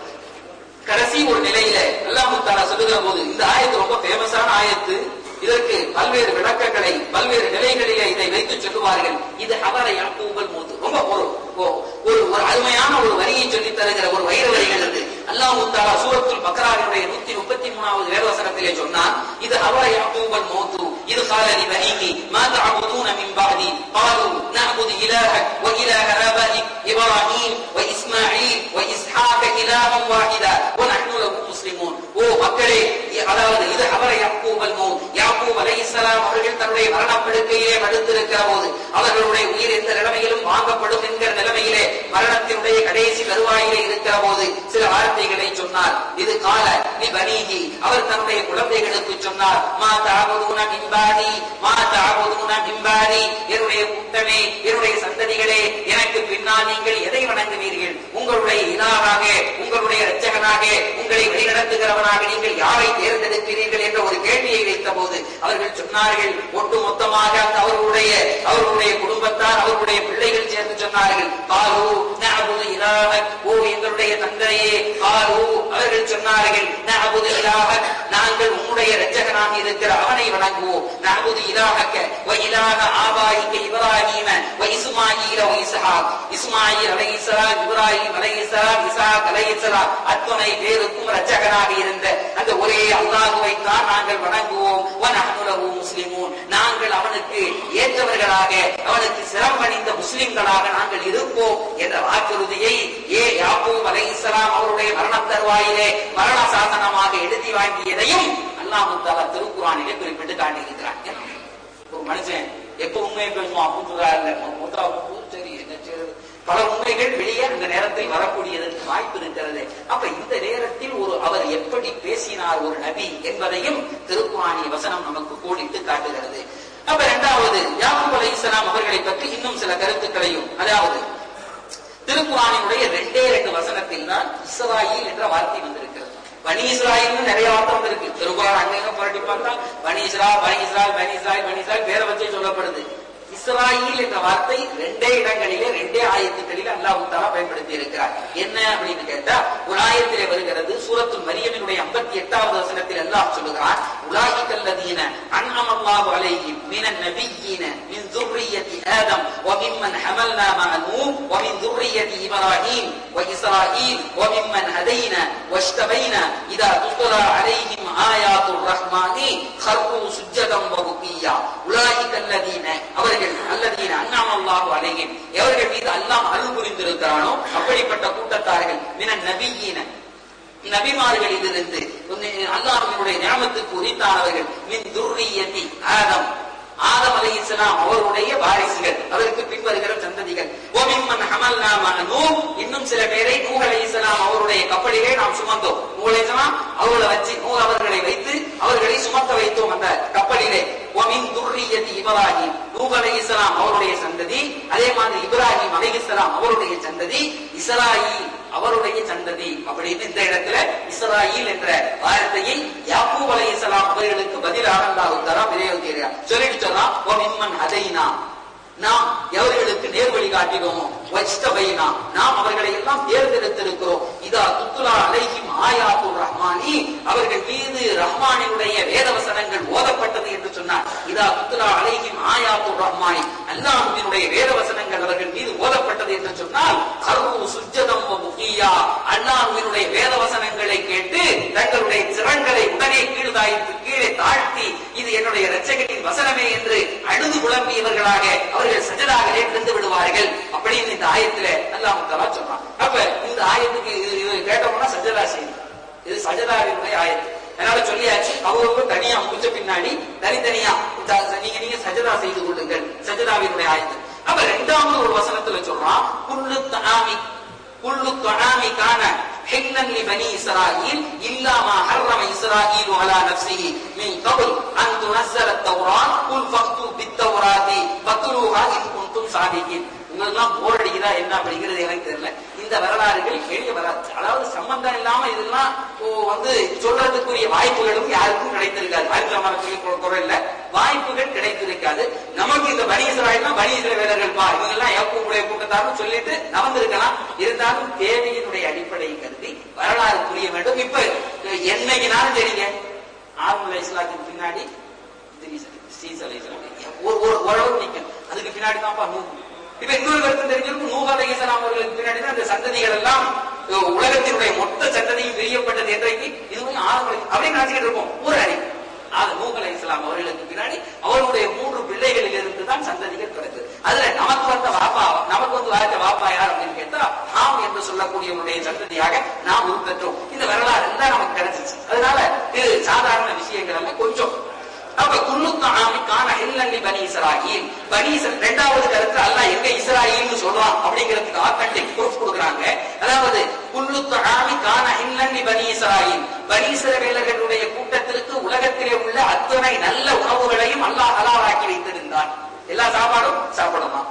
கடைசி ஒரு நிலையில அல்லாஹ் தாலா சொல்லுகிற போது இந்த ஆயத்து ரொம்ப ஃபேமஸான ஆயத்து இதற்கு பல்வேறு விளக்கங்களை பல்வேறு நிலைகளிலே இதை வைத்து சொல்லுவார்கள் இது அவரை யாக்கூபல் மூத்து ரொம்ப ஒரு ஓ- ஒரு ஒரு அருமையான ஒரு வரியை சொல்லி தருகிற ஒரு வைர வரிகள் இது அல்லாஹ் தாலா சூரத்துல் பக்ராவினுடைய நூத்தி முப்பத்தி மூணாவது வேதவசனத்திலே சொன்னான் இது அவரை யாக்கூபல் மூத்து இது காலனி பனீகி ما تعبدون من بعدي قالوا نعبد إلهك وإله آبائك إبراهيم وإسماعيل وإسحاق إلها واحدا ونحن له مسلمون ஓ மக்களே இ- அதாவது இது அவரை யாக்கூபல் மௌத் யாக்கூப் அலைஹிஸ்ஸலாம் அவர்கள் தன்னுடைய மரணப்படுக்கையிலே படுத்திருக்கிற போது அவர்களுடைய உயிர் எந்த நிலைமையிலும் வாங்கப்படும் என்கிற நிலைமையிலே மரணத்தினுடைய கடைசி வருவாயிலே இருக்கிற போது சில வார்த்தைகளை சொன்னார் இது கால நீ பனீகி அவர் தன்னுடைய குழந்தைகளுக்கு சொன்னார் மா தாபுதுன மின்பாதி மா தாபுதுன மின்பாதி என்னுடைய கூட்டமே என்னுடைய சந்ததிகளே எனக்கு பின்னால் நீங்கள் எதை வணங்குவீர்கள் உங்களுடைய இனாராக உங்களுடைய இரட்சகனாக உங்களை வழிநடத்துகிறவனாக நீங்கள் யாரை தேர்ந்தெடுக்கிறீர்கள் என்ற ஒரு கேள்வியை வைத்த போது அவர்கள் சொன்னார்கள் ஒட்டு மொத்தமாக அந்த அவர்களுடைய அவர்களுடைய குடும்பத்தார் அவர்களுடைய பிள்ளைகள் சேர்ந்து சொன்னார்கள் காலு நஅபுது இலாஹக் ஓ எங்களுடைய தந்தையே காலு அவர்கள் சொன்னார்கள் நஅபுது இலாஹக் நாங்கள் உன்னுடைய இரட்சகனாக இருக்கிற அவனை வணங்குவோம் நஅபுது இலாஹக்க வ இலாஹ ஆபாயிக்க இப்ராஹீம வ இஸ்மாயீல வ இஸ்ஹாக் இஸ்மாயில் அலைஹிஸ்ஸலாம் இப்ராஹிம் அலைஹிஸ்ஸலாம் இஸ்ஹாக் அலைஹிஸ்ஸலாம் அத்துணை பேருக்கும் இரட்சகனாக இருந்த அந்த ஒரே அல்லாஹ்வை தான் நாங்கள் வணங்குவோம் வ நஹ்னு லஹு முஸ்லிமூன் நாங்கள் அவனுக்கு ஏற்றவர்களாக அவனுக்கு சிரமணிந்த முஸ்லிம்களாக நாங்கள் இருப்போம் என்ற வாக்குறுதியை ஏ யாக்கூப் அலைஹிஸ்ஸலாம் அவருடைய மரண தருவாயிலே மரண சாசனமாக எழுதி வாங்கியதையும் அல்லாஹ் தஆலா திருக்குறானிலே குறிப்பிட்டு காட்டியிருக்கிறான் ஒரு மனுஷன் எப்ப உண்மையை பேசுவோம் அப்படின்னு சொல்றாருல்ல மூத்தா சரி என்ன செய்யறது பல உண்மைகள் வெளியே அந்த நேரத்தில் வரக்கூடியதற்கு வாய்ப்பு இருக்கிறது அப்ப இந்த நேரத்தில் ஒரு அவர் எப்படி பேச பேசினார் ஒரு நபி என்பதையும் திருக்குறானிய வசனம் நமக்கு கோடிட்டு காட்டுகிறது அப்ப இரண்டாவது யாக்கூப் அலைஹிஸ்ஸலாம் அவர்களை பற்றி இன்னும் சில கருத்துக்களையும் அதாவது திருக்குறானினுடைய ரெண்டே ரெண்டு வசனத்தில் தான் இஸ்ராயில் என்ற வார்த்தை வந்திருக்கிறது பனி இஸ்ராயில்னு நிறைய வார்த்தை வந்திருக்கு திருக்குறான் அங்கங்க புரட்டி பார்த்தா பனி இஸ்ரா பனி இஸ்ரால் பனி இஸ்ராயில் பனி இஸ்ராயில் பேரை வச்சே சொல்லப்படுது இஸ்ராயில் என்ற வார்த்தை ரெண்டே இடங்களிலே ரெண்டே ஆயத்துக்களில் அல்லாஹ் தாலா பயன்படுத்தி இருக்கிறார் என்ன அப்படின்னு கேட்டா ஒரு ஆயத்திலே வருகிறது சூரத்துல் மரியமினுடைய ஐம்பத்தி எட்டாவது வசனத்தில் அல்லாஹ் சொல்லுகிறான் உலாஹிகல்லதீன அன்அமல்லாஹு அலைஹிம் மினன் நபிய்யீன மின் ذُرِّيَّةِ آدم وممن حملنا مع نوح ومن ذُرِّيَّةِ إبراهيم وإسرائيل وممن هدينا واجتبينا إذا تتلى عليهم آيات الرحمن خروا سجدا وبكيا أولئك الذين அவர்கள் அல்லதீன அன்நாம் அல்லாஹு அலைஹிம் எவர்கள் மீது அல்லாஹ் அருள் புரிந்திருக்கிறானோ அப்படிப்பட்ட கூட்டத்தார்கள் மின நபியீன நபிமார்களிலிருந்து அல்லாஹ்வினுடைய ஞாபகத்துக்கு உரித்தானவர்கள் மின் துர்ரியத்தி ஆதம் ஆதம் அலை இஸ்லாம் அவருடைய வாரிசுகள் அதற்கு பின் வருகிற சந்ததிகள் ஓமிம்மன் ஹமல்னா மஅனூ இன்னும் சில பேரை நூஹ் அலை இஸ்லாம் அவருடைய கப்பலிலே நாம் சுமந்தோம் நூஹ் அலை இஸ்லாம் அவர்களை வச்சு நூஹ் அவர்களை வைத்து அவர்களை சுமக்க வைத்தோம் அந்த கப்பலிலே ஓமின் துர்ரியத்தி இப்ராஹிம் நூஹ் அலை இஸ்லாம் அவருடைய சந்ததி அதே மாதிரி இப்ராஹிம் அலை இஸ்லாம் அவருடைய சந்ததி இஸ்ராயில் அவருடைய சந்ததி அப்படின்னு இந்த இடத்துல இஸ்ராயில் என்ற வார்த்தையை யாக்கூப் அலைஹிஸ்ஸலாம் அவர்களுக்கு பதிலாக அல்லாஹ் தஆலா பிரயோகிக்கிறார் சொல்லிட்டு சொல்லலாம் ஓ மிம்மன் ஹதைனா நாம் எவர்களுக்கு நேர்வழி காட்டினோமோ வஜ்தபைனா நாம் அவர்களை எல்லாம் தேர்ந்தெடுத்திருக்கிறோம் இதா துத்துலா அலைஹிம் ஆயாத்துர் ரஹ்மானி அவர்கள் மீது ரஹ்மானினுடைய வேதவசனங்கள் ஓதப்பட்டது என்று சொன்னார் இதா துத்துலா அலைஹிம் ஆயாத்துர் ரஹ்மானி அல்லாஹ்வினுடைய வேதவசனங்கள் அவர்கள் மீது ஓதப்பட்டது என்று சொன்னால் கர்வு சுஜ்ஜதம் முக்கியா அல்லாஹ்வினுடைய வேதவசனங்களை கேட்டு தங்களுடைய சிரங்களை உடனே கீழ்தாய்த்து கீழே தாழ்த்தி இது என்னுடைய இரட்சகனின் வசனமே என்று அழுது குழம்பியவர்களாக அவர்கள் சஜதாகலே விழுந்து விடுவார்கள் அப்படின்னு இந்த ஆயத்துல அல்லாஹ் தலா சொல்றான் அப்ப இந்த ஆயத்துக்கு இது இது கேட்டோம்னா சஜதா செய்யும் இது சஜதாவினுடைய ஆயத்து அதனால சொல்லியாச்சு அவரவங்க தனியா முடிச்ச பின்னாடி தனித்தனியா த- நீங்க நீங்க சஜதா செய்து கொள்ளுங்கள் சஜதாவினுடைய ஆயத்து அப்ப ரெண்டாவது ஒரு வசனத்துல சொல்றான் குல்லு தஆமி குல்லு தஆமி கான حلا لبني إسرائيل إلا ما حرم إسرائيل على نفسه من قبل أن تنزل التوراة قل فأتوا بالتوراة فاتلوها إن كنتم صادقين உங்களெல்லாம் போர் அடிக்குதா என்ன அப்படிங்கிறது எனக்கு தெரியல இந்த வரலாறுகள் வெளியே வராது அதாவது சம்பந்தம் இல்லாம இதெல்லாம் ஓ, வந்து சொல்றதுக்குரிய வாய்ப்புகளும் யாருக்கும் கிடைத்திருக்காது அறிஞமான சொல்லி குறை இல்ல வாய்ப்புகள் கிடைத்திருக்காது நமக்கு இந்த பனி இஸ்ராயல்னா பனி இஸ்ரேல் வீரர்கள் பா இவங்க எல்லாம் யாக்கூபுடைய கூட்டத்தார்னு சொல்லிட்டு நவந்திருக்கலாம் இருந்தாலும் தேவையினுடைய அடிப்படையை கருதி வரலாறு புரிய வேண்டும் இப்ப என்னைக்குனாலும் சரிங்க ஆறுமுலை இஸ்லாத்துக்கு பின்னாடி இத்ரீஸ் அலி- சீஸ் அலி இஸ்லாம் ஒரு ஒரு உறவு நிக்கும் அதுக்கு பின்னாடி தான்ப்பா நூறு இப்ப இன்னொரு கருத்து தெரிஞ்சிருக்கும் நூஹ் அலைஹிஸ்ஸலாம் அவர்களுக்கு பின்னாடி தான் இந்த சந்ததிகள் எல்லாம் அஹ், உலகத்தினுடைய மொத்த சந்ததியும் பிரியப்பட்டது என்றைக்கு இதுவும் ஆறுமுறை அப்படின்னு நினைச்சுக்கிட்டு இருப்போம் ஒரு அறிவு அது நூஹ் அலைஹிஸ்ஸலாம் அவர்களுக்கு பின்னாடி அவர்களுடைய மூன்று பிள்ளைகளில் இருந்து தான் சந்ததிகள் பிறகு அதுல நமக்கு வந்த வாப்பா நமக்கு வந்து வாய்த்த வாப்பா யார் அப்படின்னு கேட்டா நாம் என்று சொல்லக்கூடியவனுடைய சந்ததியாக நாம் உருப்பெற்றோம் இந்த வரலாறு எல்லாம் நமக்கு கிடைச்சிச்சு அதனால இது சாதாரண விஷயங்கள் அல்ல கொஞ்சம் அப்ப குல்லு தாமி கான இல்லல்லி பனி இஸ்ராயில் பனி இஸ்ரா- இரண்டாவது கருத்து அல்லாஹ் எங்க இஸ்ராயில்னு சொல்றான் அப்படிங்கிறதுக்கு ஆத்தன்டிக் ப்ரூஃப் கொடுக்குறாங்க அதாவது குல்லு தாமி கான இல்லல்லி பனி இஸ்ராயில் பனி இஸ்ரவேலர்களுடைய கூட்டத்திற்கு உலகத்திலே உள்ள அத்தனை நல்ல உணவுகளையும் அல்லாஹ் ஹலாலாக்கி வைத்திருந்தான் எல்லா சாப்பாடும் சாப்பிடலாம்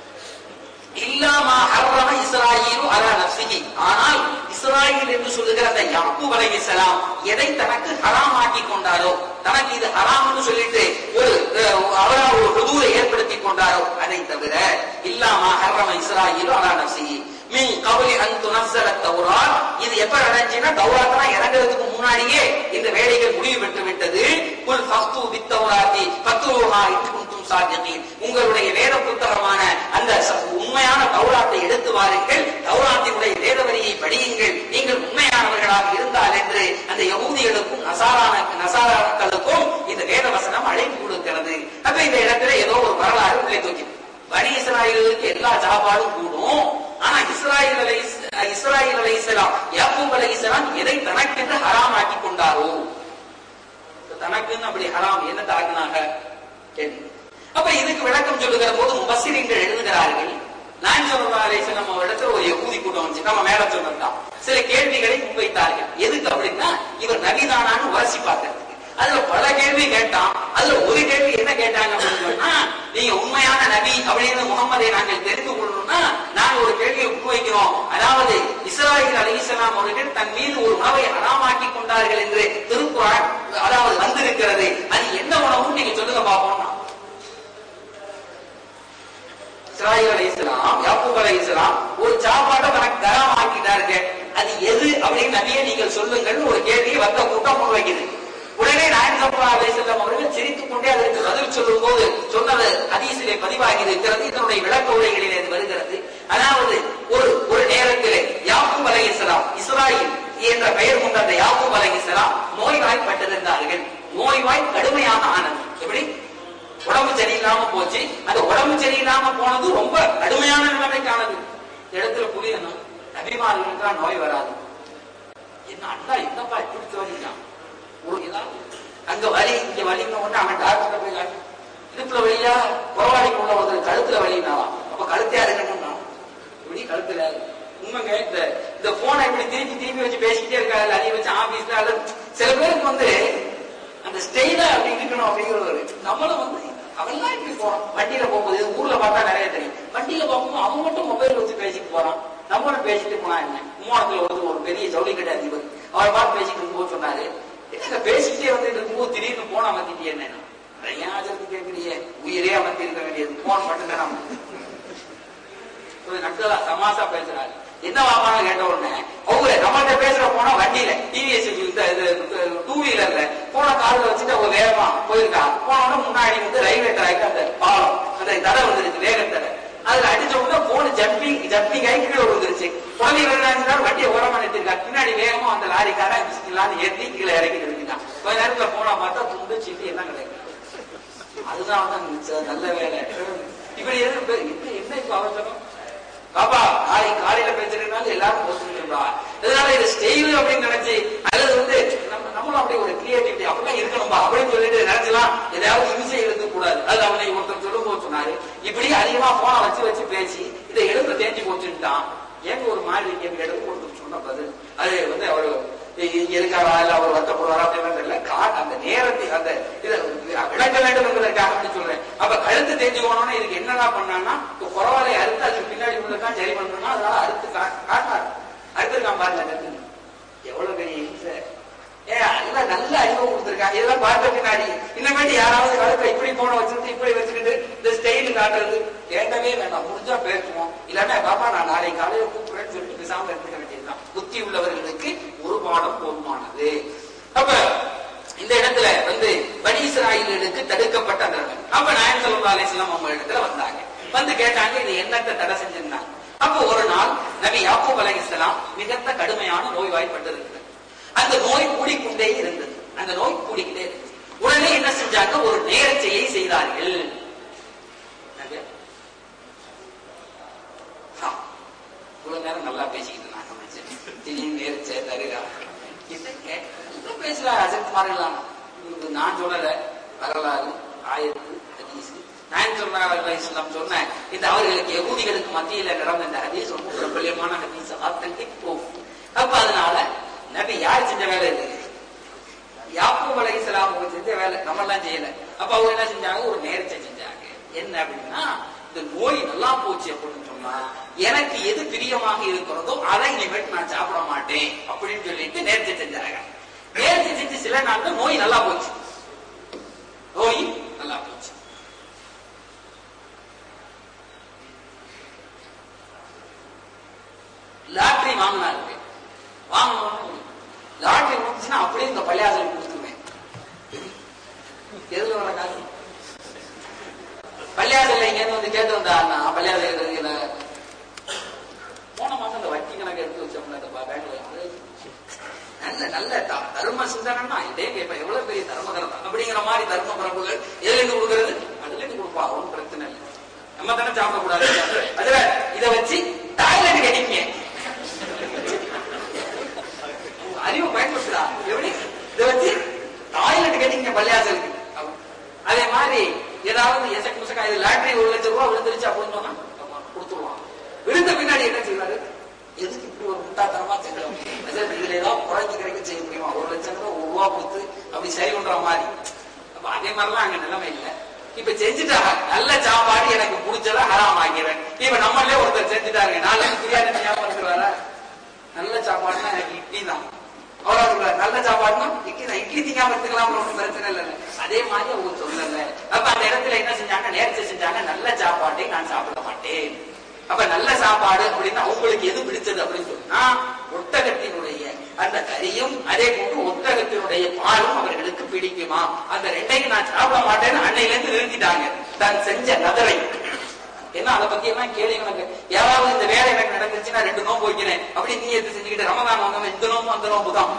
இல்லாமா ஹர்ரம இஸ்ராயீலு அலா நஃப்ஸிஹி ஆனால் இஸ்ராயில் என்று சொல்லுகிற அந்த யாக்கூப் அலைஹிஸ்ஸலாம் எதை தனக்கு ஹராமாக்கி கொண்டாரோ தனக்கு இது ஹராம்னு சொல்லிட்டு ஒரு அஹ், அவரா ஒரு ஹுதூரை ஏற்படுத்தி கொண்டாரோ அதை தவிர இல்லாமா ஹர்ரம இஸ்ராயீலு அலா நஃப்ஸிஹி மின் கபலி அன் துனஸ்ஸல தௌராத் இது எப்ப நடந்துச்சுன்னா தௌராத்லாம் இறங்குறதுக்கு முன்னாடியே இந்த வேலைகள் முடிவு பெற்று விட்டது குல் ஃபக்து பித் தௌராத்தி ஃபத்ருஹா இன் குன்தும் சாதிகீன் உங்களுடைய வேத புத்தகமான அந்த ச- உண்மையான தௌராத்தை எடுத்து வாருங்கள் தௌராத்தினுடைய வேத வரியை படியுங்கள் நீங்கள் உண்மையானவர்களாக இருந்தால் என்று அந்த யகூதிகளுக்கும் நசாரான நசாராக்களுக்கும் இந்த வேத வசனம் அழைப்பு கொடுக்கிறது அப்ப இந்த இடத்துல ஏதோ ஒரு வரலாறு உள்ளே தூக்கி பனி இஸ்ராயலுக்கு எல்லா சாப்பாடும் கூடும் ஆனா இஸ்ராயல் அலை இஸ்ராயல் அலைஹிஸ்ஸலாம் யாக்கூப் அலைஹிஸ்ஸலாம் எதை தனக்கென்று ஹராமாக்கி கொண்டாரோ தனக்குன்னு அப்படி ஹராம் என்ன தாக்குனாங்க கேள்வி அப்ப இதுக்கு விளக்கம் சொல்லுகிற போது முபஸ்ஸிரீன்கள் எழுதுகிறார்கள் நான் சொல்லா அலிஸ்லாம் அவரிடத்துல ஒரு யகூதி கூட்டம் வந்துச்சு நம்ம மேல சொன்னதுதான் சில கேள்விகளை முன்வைத்தார்கள் எதுக்கு அப்படின்னா இவர் நபிதானான்னு உரசி பார்க்கறதுக்கு அதுல பல கேள்வி கேட்டான் அதுல ஒரு கேள்வி என்ன கேட்டாங்க அப்படின்னு சொன்னா நீங்க உண்மையான நபி அப்படின்னு முகமதை நாங்கள் தெரிந்து கொள்ளணும்னா நாங்க ஒரு கேள்வியை முன்வைக்கிறோம் அதாவது இஸ்ராயில் அலிசலாம் அவர்கள் தன் மீது ஒரு உணவை அறாமாக்கி கொண்டார்கள் என்று திருக்குறான் அதாவது வந்திருக்கிறது அது என்ன உணவுன்னு நீங்க சொல்லுங்க பாப்போம்னா இஸ்ராயில் அலை இஸ்லாம் யாக்கூப் அலை இஸ்லாம் ஒரு சாப்பாட்டை தனக்கு தராம ஆக்கிட்டாருங்க அது எது அப்படின்னு நபியே நீங்கள் சொல்லுங்கள்னு ஒரு கேள்வியை வந்த கூட்டம் முன்வைக்குது உடனே நாயன் சல்லா அலிசல்லாம் அவர்கள் சிரித்துக் கொண்டே அதற்கு பதில் சொல்லும் போது சொன்னது ஹதீஸிலே பதிவாகி இருக்கிறது இதனுடைய விளக்க உரைகளிலே இது வருகிறது அதாவது ஒரு ஒரு நேரத்திலே யாக்கூப் அலை இஸ்லாம் இஸ்ராயில் என்ற பெயர் கொண்ட அந்த யாக்கூப் அலை இஸ்லாம் நோய்வாய்ப்பட்டிருந்தார்கள் நோய்வாய் கடுமையாக ஆனது எப்படி உடம்பு சரியில்லாம போச்சு அந்த உடம்பு சரியில்லாம போனது ரொம்ப கடுமையான நிலைமைக்கானது இந்த இடத்துல புரியணும் நபிமார்களுக்கு நோய் வராது என்ன அண்ணா என்னப்பா இப்படி சொல்லிட்டான் ஒரு ஏதாவது அங்க வலி இங்க வலிங்க ஒண்ணு அவன் டாக்டர் போய் காட்டு. இடுப்புல வலியா புறவாடிக்கு உள்ள ஒருத்தர் கழுத்துல வலினாவா அப்ப கழுத்தையா இருக்கணும்னா இப்படி கழுத்துல உண்மைங்க இந்த இந்த போனை இப்படி திருப்பி திருப்பி வச்சு பேசிக்கிட்டே இருக்காங்க அதை வச்சு ஆபீஸ்ல அல்லது சில பேருக்கு வந்து அந்த ஸ்டைலா அப்படி இருக்கணும் அப்படிங்கிற ஒரு நம்மளும் வந்து அவன்லாம் இப்படி போறான் வண்டியில போகும்போது ஊர்ல பார்த்தா நிறைய தெரியும் வண்டியில போகும்போது அவன் மட்டும் மொபைல் வச்சு பேசிட்டு போறான் நம்மளும் பேசிட்டு போனா என்ன மூணத்துல ஒரு ஒரு பெரிய ஜவுளிக்கடை அதிபர் அவர் பார்த்து பேசிட்டு இருக்கும்போது சொன்னாரு என்ன பேசிக்கிட்டே வந்து இருக்கும்போது திடீர்னு போன அமர்த்திட்டு என்ன ஏன் ஆச்சரித்து கேட்கறியே உயிரே அமர்த்தி இருக்க வேண்டியது போன் மட்டும் தான் கொஞ்சம் நக்கலா சமாசா பேசுறாரு என்ன வாப்பான்னு கேட்ட உடனே அவங்க நம்மள்ட்ட பேசுற போனா வண்டியில டிவிஎஸ் இந்த டூ வீலர்ல போன கார்ல வச்சுட்டு அவங்க வேகமா போயிருக்கா போன உடனே முன்னாடி வந்து ரயில்வே ட்ராக் அந்த பாலம் அந்த தடை வந்துருச்சு வேக தடை அதுல அடிச்ச உடனே போன ஜம்பிங் ஜம்பிங் ஆகி கீழே விழுந்துருச்சு குழந்தைங்க என்ன வண்டியை ஓரமா நிறுத்திருக்கா பின்னாடி வேகமா அந்த லாரிக்கார இல்லாத ஏற்றி கீழே இறக்கி நிறுத்திட்டான் கொஞ்ச நேரத்துல போனா பார்த்தா துண்டு சீட்டு எல்லாம் கிடைக்கும் அதுதான் வந்து அந்த மிச்ச- நல்ல வேலை இப்படி எதுக்கு பே- என்ன என்ன இப்ப அவசரம் பாப்பா நாளைக்கு காலையில பேசுறதுனால எல்லாரும் போச்சுருப்பா இதனால இது ஸ்டெயில் அப்படின்னு நினைச்சு அல்லது வந்து நம்ம நம்மளும் அப்படி ஒரு கிரியேட்டிவிட்டி அப்படிலாம் இருக்கணும்பா அப்படின்னு சொல்லிட்டு நினைச்சலாம் ஏதாவது இம்சை இருக்க கூடாது அது அவனை ஒருத்தர் சொல்லும் போது சொன்னாரு இப்படி அதிகமா போன வச்சு வச்சு பேசி இதை எழுந்து தேஞ்சு போச்சுட்டான் ஏங்க ஒரு மாதிரி கேள்வி எடுத்து ஒருத்தர் சொன்ன பதில் அது வந்து அவரு இங்க இருக்காரா இல்ல அவர் வருத்தப்படுவாரா அப்படின்னு தெரியல கா- அந்த நேரத்தை அந்த இதை விளக்க வேண்டும் என்பதற்காக அப்படி சொல்றேன் அப்ப கழுத்து தேஞ்சு போனோம்னா இதுக்கு என்னடா பண்ணான்னா இப்ப குறவாலை அறுத்து அதுக்கு பின்னாடி உள்ளதான் சரி பண்ணணும்னா அதனால அறுத்து கா- காட்டினார் அறுத்துருக்கான் பாருங்க நெத்து. எவ்வளவு பெரிய இம்சை ஏன் எல்லாம் நல்ல அறிவு கொடுத்துருக்காங்க இதெல்லாம் பார்த்த பின்னாடி இன்னமேட்டு யாராவது கழுத்தை இப்படி போன வச்சுக்கிட்டு இப்படி வச்சுக்கிட்டு இந்த ஸ்டைல் காட்டுறது கேட்கவே வேண்டாம் முடிஞ்சா பேசுவோம் இல்லாட்டா பாப்பா நான் நாளைக்கு காலையில கூப்பிடுறேன்னு சொல்லிட்டு பேசாம இருந்துக்க வேண்டியதுதான் புத்தி உள்ளவர்களுக்கு ஒரு பாடம் போதுமானது அப்ப இந்த இடத்துல வந்து பனி இஸ்ராயலுக்கு தடுக்கப்பட்ட அந்த நிலைமை. அப்ப நாயன் சல்லா அலிஸ்லாம் அவங்க இடத்துல வந்தாங்க வந்து கேட்டாங்க இது என்னத்தை தடை செஞ்சிருந்தாங்க அப்ப ஒரு நாள் நபி யாக்கூப் அலைஹிஸ்ஸலாம் மிகுந்த கடுமையான நோய்வாய்ப்பட்டிருக்கிறது அந்த நோய் கூடிக்கொண்டே இருந்தது அந்த நோய் கூடிக்கிட்டே இருந்தது உடனே என்ன செஞ்சாங்க ஒரு நேர்ச்சையை செய்தார்கள் என்னது? ஆ, இவ்வளவு நேரம் நல்லா பேசிக்கிட்டு நான் கவனிச்சேன் திடீர்னு நேர்ச்சை தருகா என்னங்க இன்னும் பேசலாம் அசக்மார் இல்லாம உங்களுக்கு நான் சொல்லல வரலாறு ஆயிரத்து ஹதீஸ் நான் சொன்ன இஸ்லாம் சொன்னேன் இந்த அவர்களுக்கு யகூதிகளுக்கு மத்தியில நடந்த இந்த ஹதீஸ் ரொம்ப பிரபல்யமான ஹதீஸ் ஆத்தன்டிக் ப்ரூஃப் அப்ப அதனால நபி யார் செஞ்ச வேலை இது யாக்கூப் அலைஹிஸ்ஸலாம் அவங்க செஞ்ச வேலை நம்ம எல்லாம் செய்யல அப்ப அவங்க என்ன செஞ்சாங்க ஒரு நேர்ச்சை செஞ்சாங்க என்ன அப்படின்னா இந்த நோய் நல்லா போச்சு அப்படின்னு சொன்னா எனக்கு எது பிரியமாக இருக்கிறதோ அதை இனிமேட்டு நான் சாப்பிட மாட்டேன் அப்படின்னு சொல்லிட்டு நேர்ச்சை செஞ்சாங்க நேர்ச்சை செஞ்சு சில நாள்ல நோய் நல்லா போச்சு நோய் நல்லா போச்சு லாட்டரி வாங்கினாரு வாங்கணும் லாட்டரி முடிச்சுன்னா அப்படியே இந்த பள்ளியாசல் கொடுத்துருவேன் எதுல வர காசு பள்ளியாசல்ல இங்க வந்து கேட்டு வந்தா நான் பள்ளியாசல் போன மாசம் இந்த வட்டி கணக்கு எடுத்து வச்சோம்ல இந்த பேங்க்ல நல்ல நல்ல த- தர்ம சிந்தனைன்னா இதே இப்ப எவ்வளவு பெரிய தர்மகரம் அப்படிங்கிற மாதிரி தர்ம பிரபுகள் எதுல இருந்து கொடுக்கறது அதுல இருந்து கொடுப்பா ஒன்றும் பிரச்சனை இல்லை நம்ம தானே சாப்பிட கூடாது அதுல இத வச்சு டாய்லெட் கடிங்க அறிவு பயன்படுத்துதா எப்படி இதை வச்சு டாய்லெட் கட்டிங்க பள்ளியாசலுக்கு அதே மாதிரி ஏதாவது எசக் முசக்கா இது லாட்டரி ஒரு லட்சம் ரூபாய் விழுந்துருச்சு அப்படின்னு சொன்னா ஆமா, கொடுத்துருவான் இப்ப செஞ்சுட்டாங்க நல்ல சாப்பாடு எனக்கு பிடிச்சத ஹராம் ஆக்கிறேன் இப்ப நம்மளே ஒருத்தர் செஞ்சுட்டாருங்க நாளைக்கு பிரியாணி ஞாபகம் இருக்கிறாரா நல்ல சாப்பாடுனா எனக்கு இட்லி தான் அவரா சொல்றாரு நல்ல சாப்பாடுனா இட்லி தான் இட்லி திங்காம இருந்துக்கலாம் ஒன்றும் பிரச்சனை இல்லை அதே மாதிரி அவங்க சொல்லல அப்ப அந்த இடத்துல என்ன செஞ்சாங்க நேர்ச்சி செஞ்சாங்க நல்ல சாப்பாட்டை நான் சாப்பிட மாட்டேன் அப்ப நல்ல சாப்பாடு அப்படின்னா அவங்களுக்கு எது பிடிச்சது அப்படின்னு சொன்னா ஒட்டகத்தினுடைய அந்த கறியும் அதே போன்று ஒட்டகத்தினுடைய பாலும் அவர்களுக்கு பிடிக்குமா அந்த ரெண்டையும் நான் சாப்பிட மாட்டேன்னு அன்னையில இருந்து நிறுத்திட்டாங்க தான் செஞ்ச நதரை என்ன அதை பத்தி எல்லாம் கேள்வி எனக்கு யாராவது இந்த வேலை எனக்கு நடந்துச்சுன்னா ரெண்டு நோம்பு வைக்கிறேன் அப்படி நீ எடுத்து செஞ்சுக்கிட்டு ரமதான் வாங்க இந்த நோம்பு அந்த நோம்பு தான்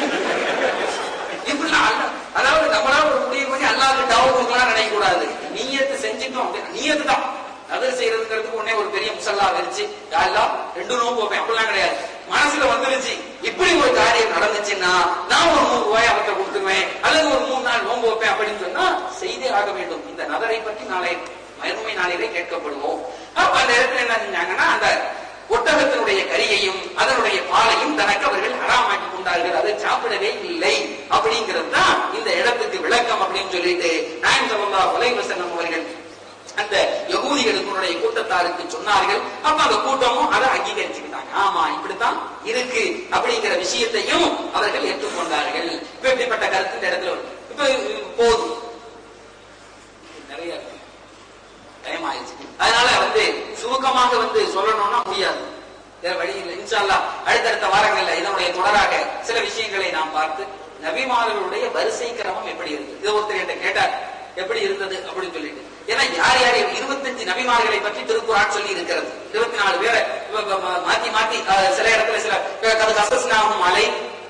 இப்படிலாம் அல்ல- அதாவது நம்மளா ஒரு முடிவு பண்ணி அல்லாத டவு கொடுக்கலாம் நினைக்க கூடாது நீயத்து செஞ்சுட்டோம் அப்படின்னா நீயத்து தான் அது செய்யறதுங்கிறதுக்கு உடனே ஒரு பெரிய முசல்லா வரிச்சு யாரெல்லாம் ரெண்டு நோம்பு வைப்பேன் அப்படிலாம் கிடையாது மனசுல வந்துருச்சு இப்படி ஒரு காரியம் நடந்துச்சுன்னா நான் ஒரு நூறு ரூபாய் அவர்கிட்ட கொடுத்துருவேன் அல்லது ஒரு மூணு நாள் நோம்பு வைப்பேன் அப்படின்னு சொன்னா செய்தே ஆக வேண்டும் இந்த நகரை பற்றி நாளை மறுமை நாளிலே கேட்கப்படுவோம் அப்ப அந்த இடத்துல என்ன செஞ்சாங்கன்னா அந்த ஒட்டகத்தினுடைய கரியையும் அதனுடைய பாலையும் தனக்கு அவர்கள் ஹராமாக்கி கொண்டார்கள் அதை சாப்பிடவே இல்லை அப்படிங்கிறது தான் இந்த இடத்துக்கு விளக்கம் அப்படின்னு சொல்லிட்டு நாயம் சல்லா உலைவசனம் அவர்கள் அந்த யகூதிகளுடைய கூட்டத்தாருக்கு சொன்னார்கள் அப்ப அந்த கூட்டமும் அதை அங்கீகரிச்சுக்கிட்டாங்க ஆமா இப்படித்தான் இருக்கு அப்படிங்கிற விஷயத்தையும் அவர்கள் ஏற்றுக்கொண்டார்கள் இப்ப இப்படிப்பட்ட கருத்து இந்த இடத்துல வருது. இப்ப போதும் நிறைய இருக்கு. டைம் ஆயிடுச்சு அதனால வந்து சுருக்கமாக வந்து சொல்லணும்னா முடியாது வேற வழி இல்லை இன்ஷா அல்லாஹ் அடுத்தடுத்த வாரங்கள்ல இதனுடைய தொடராக சில விஷயங்களை நாம் பார்த்து நபிமார்களுடைய வரிசை கிரமம் எப்படி இருந்தது இது ஒருத்தர் என்கிட்ட கேட்டார் எப்படி இருந்தது அப்படின்னு சொல்லிட்டு ஏன்னா யார் யார் இருபத்தஞ்சு நபிமார்களை பற்றி திருக்குறான் சொல்லி இருக்கிறது இருபத்தி நாலு பேரை இப்ப- இப்ப மா- மாத்தி மாத்தி அஹ், சில இடத்துல சில கது கசஸ்னாகும் மலை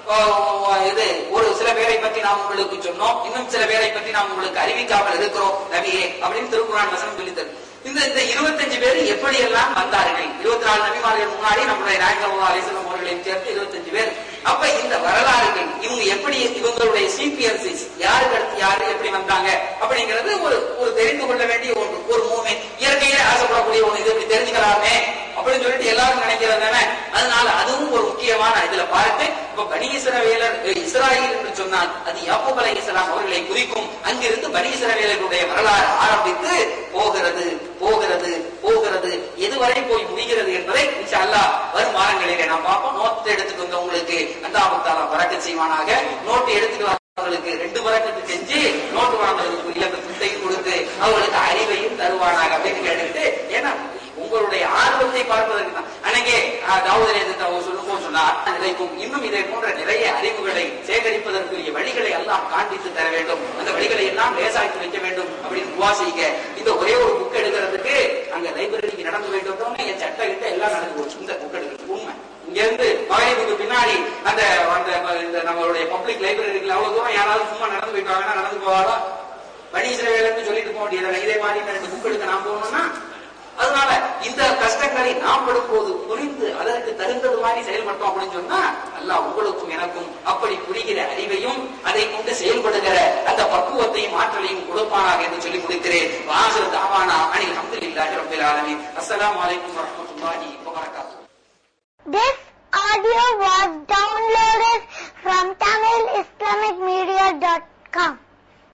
அஹ், இது ஒரு சில பேரை பற்றி நாம் உங்களுக்கு சொன்னோம் இன்னும் சில பேரை பற்றி நாம் உங்களுக்கு அறிவிக்காமல் இருக்கிறோம் நபியே அப்படின்னு திருக்குறான் வசனம் சொல்லி தரும் இந்த இந்த இருபத்தஞ்சு பேர் எப்படி எல்லாம் வந்தார்கள் இருபத்தி நாலு நபிமார்கள் முன்னாடி நம்முடைய நாயகம் அலிசல்லம் அவர்களையும் சேர்த்து இருபத்தஞ்சு பேர் அப்ப இந்த வரலாறுகள் இவங்க எப்படி இவங்களுடைய சிபிஎன்சிஸ் யாருக்கு அடுத்து யாரு எப்படி வந்தாங்க அப்படிங்கிறது ஒரு ஒரு தெரிந்து கொள்ள வேண்டிய ஒன்று ஒரு மூணு இயற்கையிலே ஆசைப்படக்கூடிய ஒண்ணு இது இப்படி தெரிஞ்சுக்கலாமே அப்படின்னு சொல்லிட்டு எல்லாரும் நினைக்கிறது தானே அதனால அதுவும் ஒரு முக்கியமான இதுல பார்த்து இப்ப பனி இஸ்ரவேலர் இஸ்ராயல் என்று சொன்னால் அது யாக்கூப் அலைஹிஸ்ஸலாம் அவர்களை குறிக்கும் அங்கிருந்து பனி இஸ்ரவேலருடைய வரலாறு ஆரம்பித்து போகிறது போகிறது போகிறது எதுவரை போய் முடிகிறது என்பதை இன்ஷா அல்லாஹ் வரும் வாரங்களிலே நாம் பார்ப்போம் நோட்டு எடுத்துட்டு வந்தவங்களுக்கு அல்லாஹ் வரக்க செய்வானாக நோட்டு எடுத்துட்டு அவர்களுக்கு ரெண்டு வரக்கத்து செஞ்சு நோட்டு வாங்குறதுக்குரிய அந்த துட்டையும் கொடுத்து அவர்களுக்கு அறிவையும் தருவானாக அப்படின்னு கேட்டுக்கிட்டு ஏன்னா உங்களுடைய ஆர்வத்தை பார்ப்பதற்கு தான் அன்னைக்கே தாவூதரே அவர் சொல்லும்போது சொன்னார் இதைக்கும் இன்னும் இதை போன்ற நிறைய அறிவுகளை சேகரிப்பதற்குரிய வழிகளை எல்லாம் காண்பித்து தர வேண்டும் அந்த வழிகளை எல்லாம் லேசாக்கி வைக்க வேண்டும் அப்படின்னு துவா செய்க இந்த ஒரே ஒரு புக் எடுக்கிறதுக்கு அங்க லைப்ரரிக்கு நடந்து வேண்டும் என் சட்ட கிட்ட எல்லாம் நடந்து போச்சு இந்த புக் எடுக்கிறது உண்மை இங்க இருந்து மகளிருக்கு பின்னாடி அந்த அந்த இந்த நம்மளுடைய பப்ளிக் லைப்ரரிக்குள்ள அவ்வளவு தூரம் யாராவது சும்மா நடந்து போயிட்டு வாங்கன்னா நடந்து போவாரா பனீஸ்வரவேலன்னு சொல்லிட்டு போக வேண்டியது இதே மாதிரி இந்த ரெண்டு புக் எடுக்க நான் போகணும்னா அதனால இந்த கஷ்டங்களை நாம் படும்போது புரிந்து அதற்கு தகுந்தது மாதிரி செயல்பட்டோம் அப்படின்னு சொன்னா அல்லாஹ் உங்களுக்கும் எனக்கும் அப்படி புரிகிற அறிவையும் அதை கொண்டு செயல்படுகிற அந்த பக்குவத்தையும் ஆற்றலையும் கொடுப்பானாக என்று சொல்லி முடிக்கிறேன் வாசல் தாவானா அனில் அஹமதுல்லாஹி ரப்பில் ஆலமீன் அஸ்ஸலாமு அலைக்கும் வரஹ்மத்துல்லாஹி வபரகாத்துஹு This audio was downloaded from TamilIslamicMedia.com.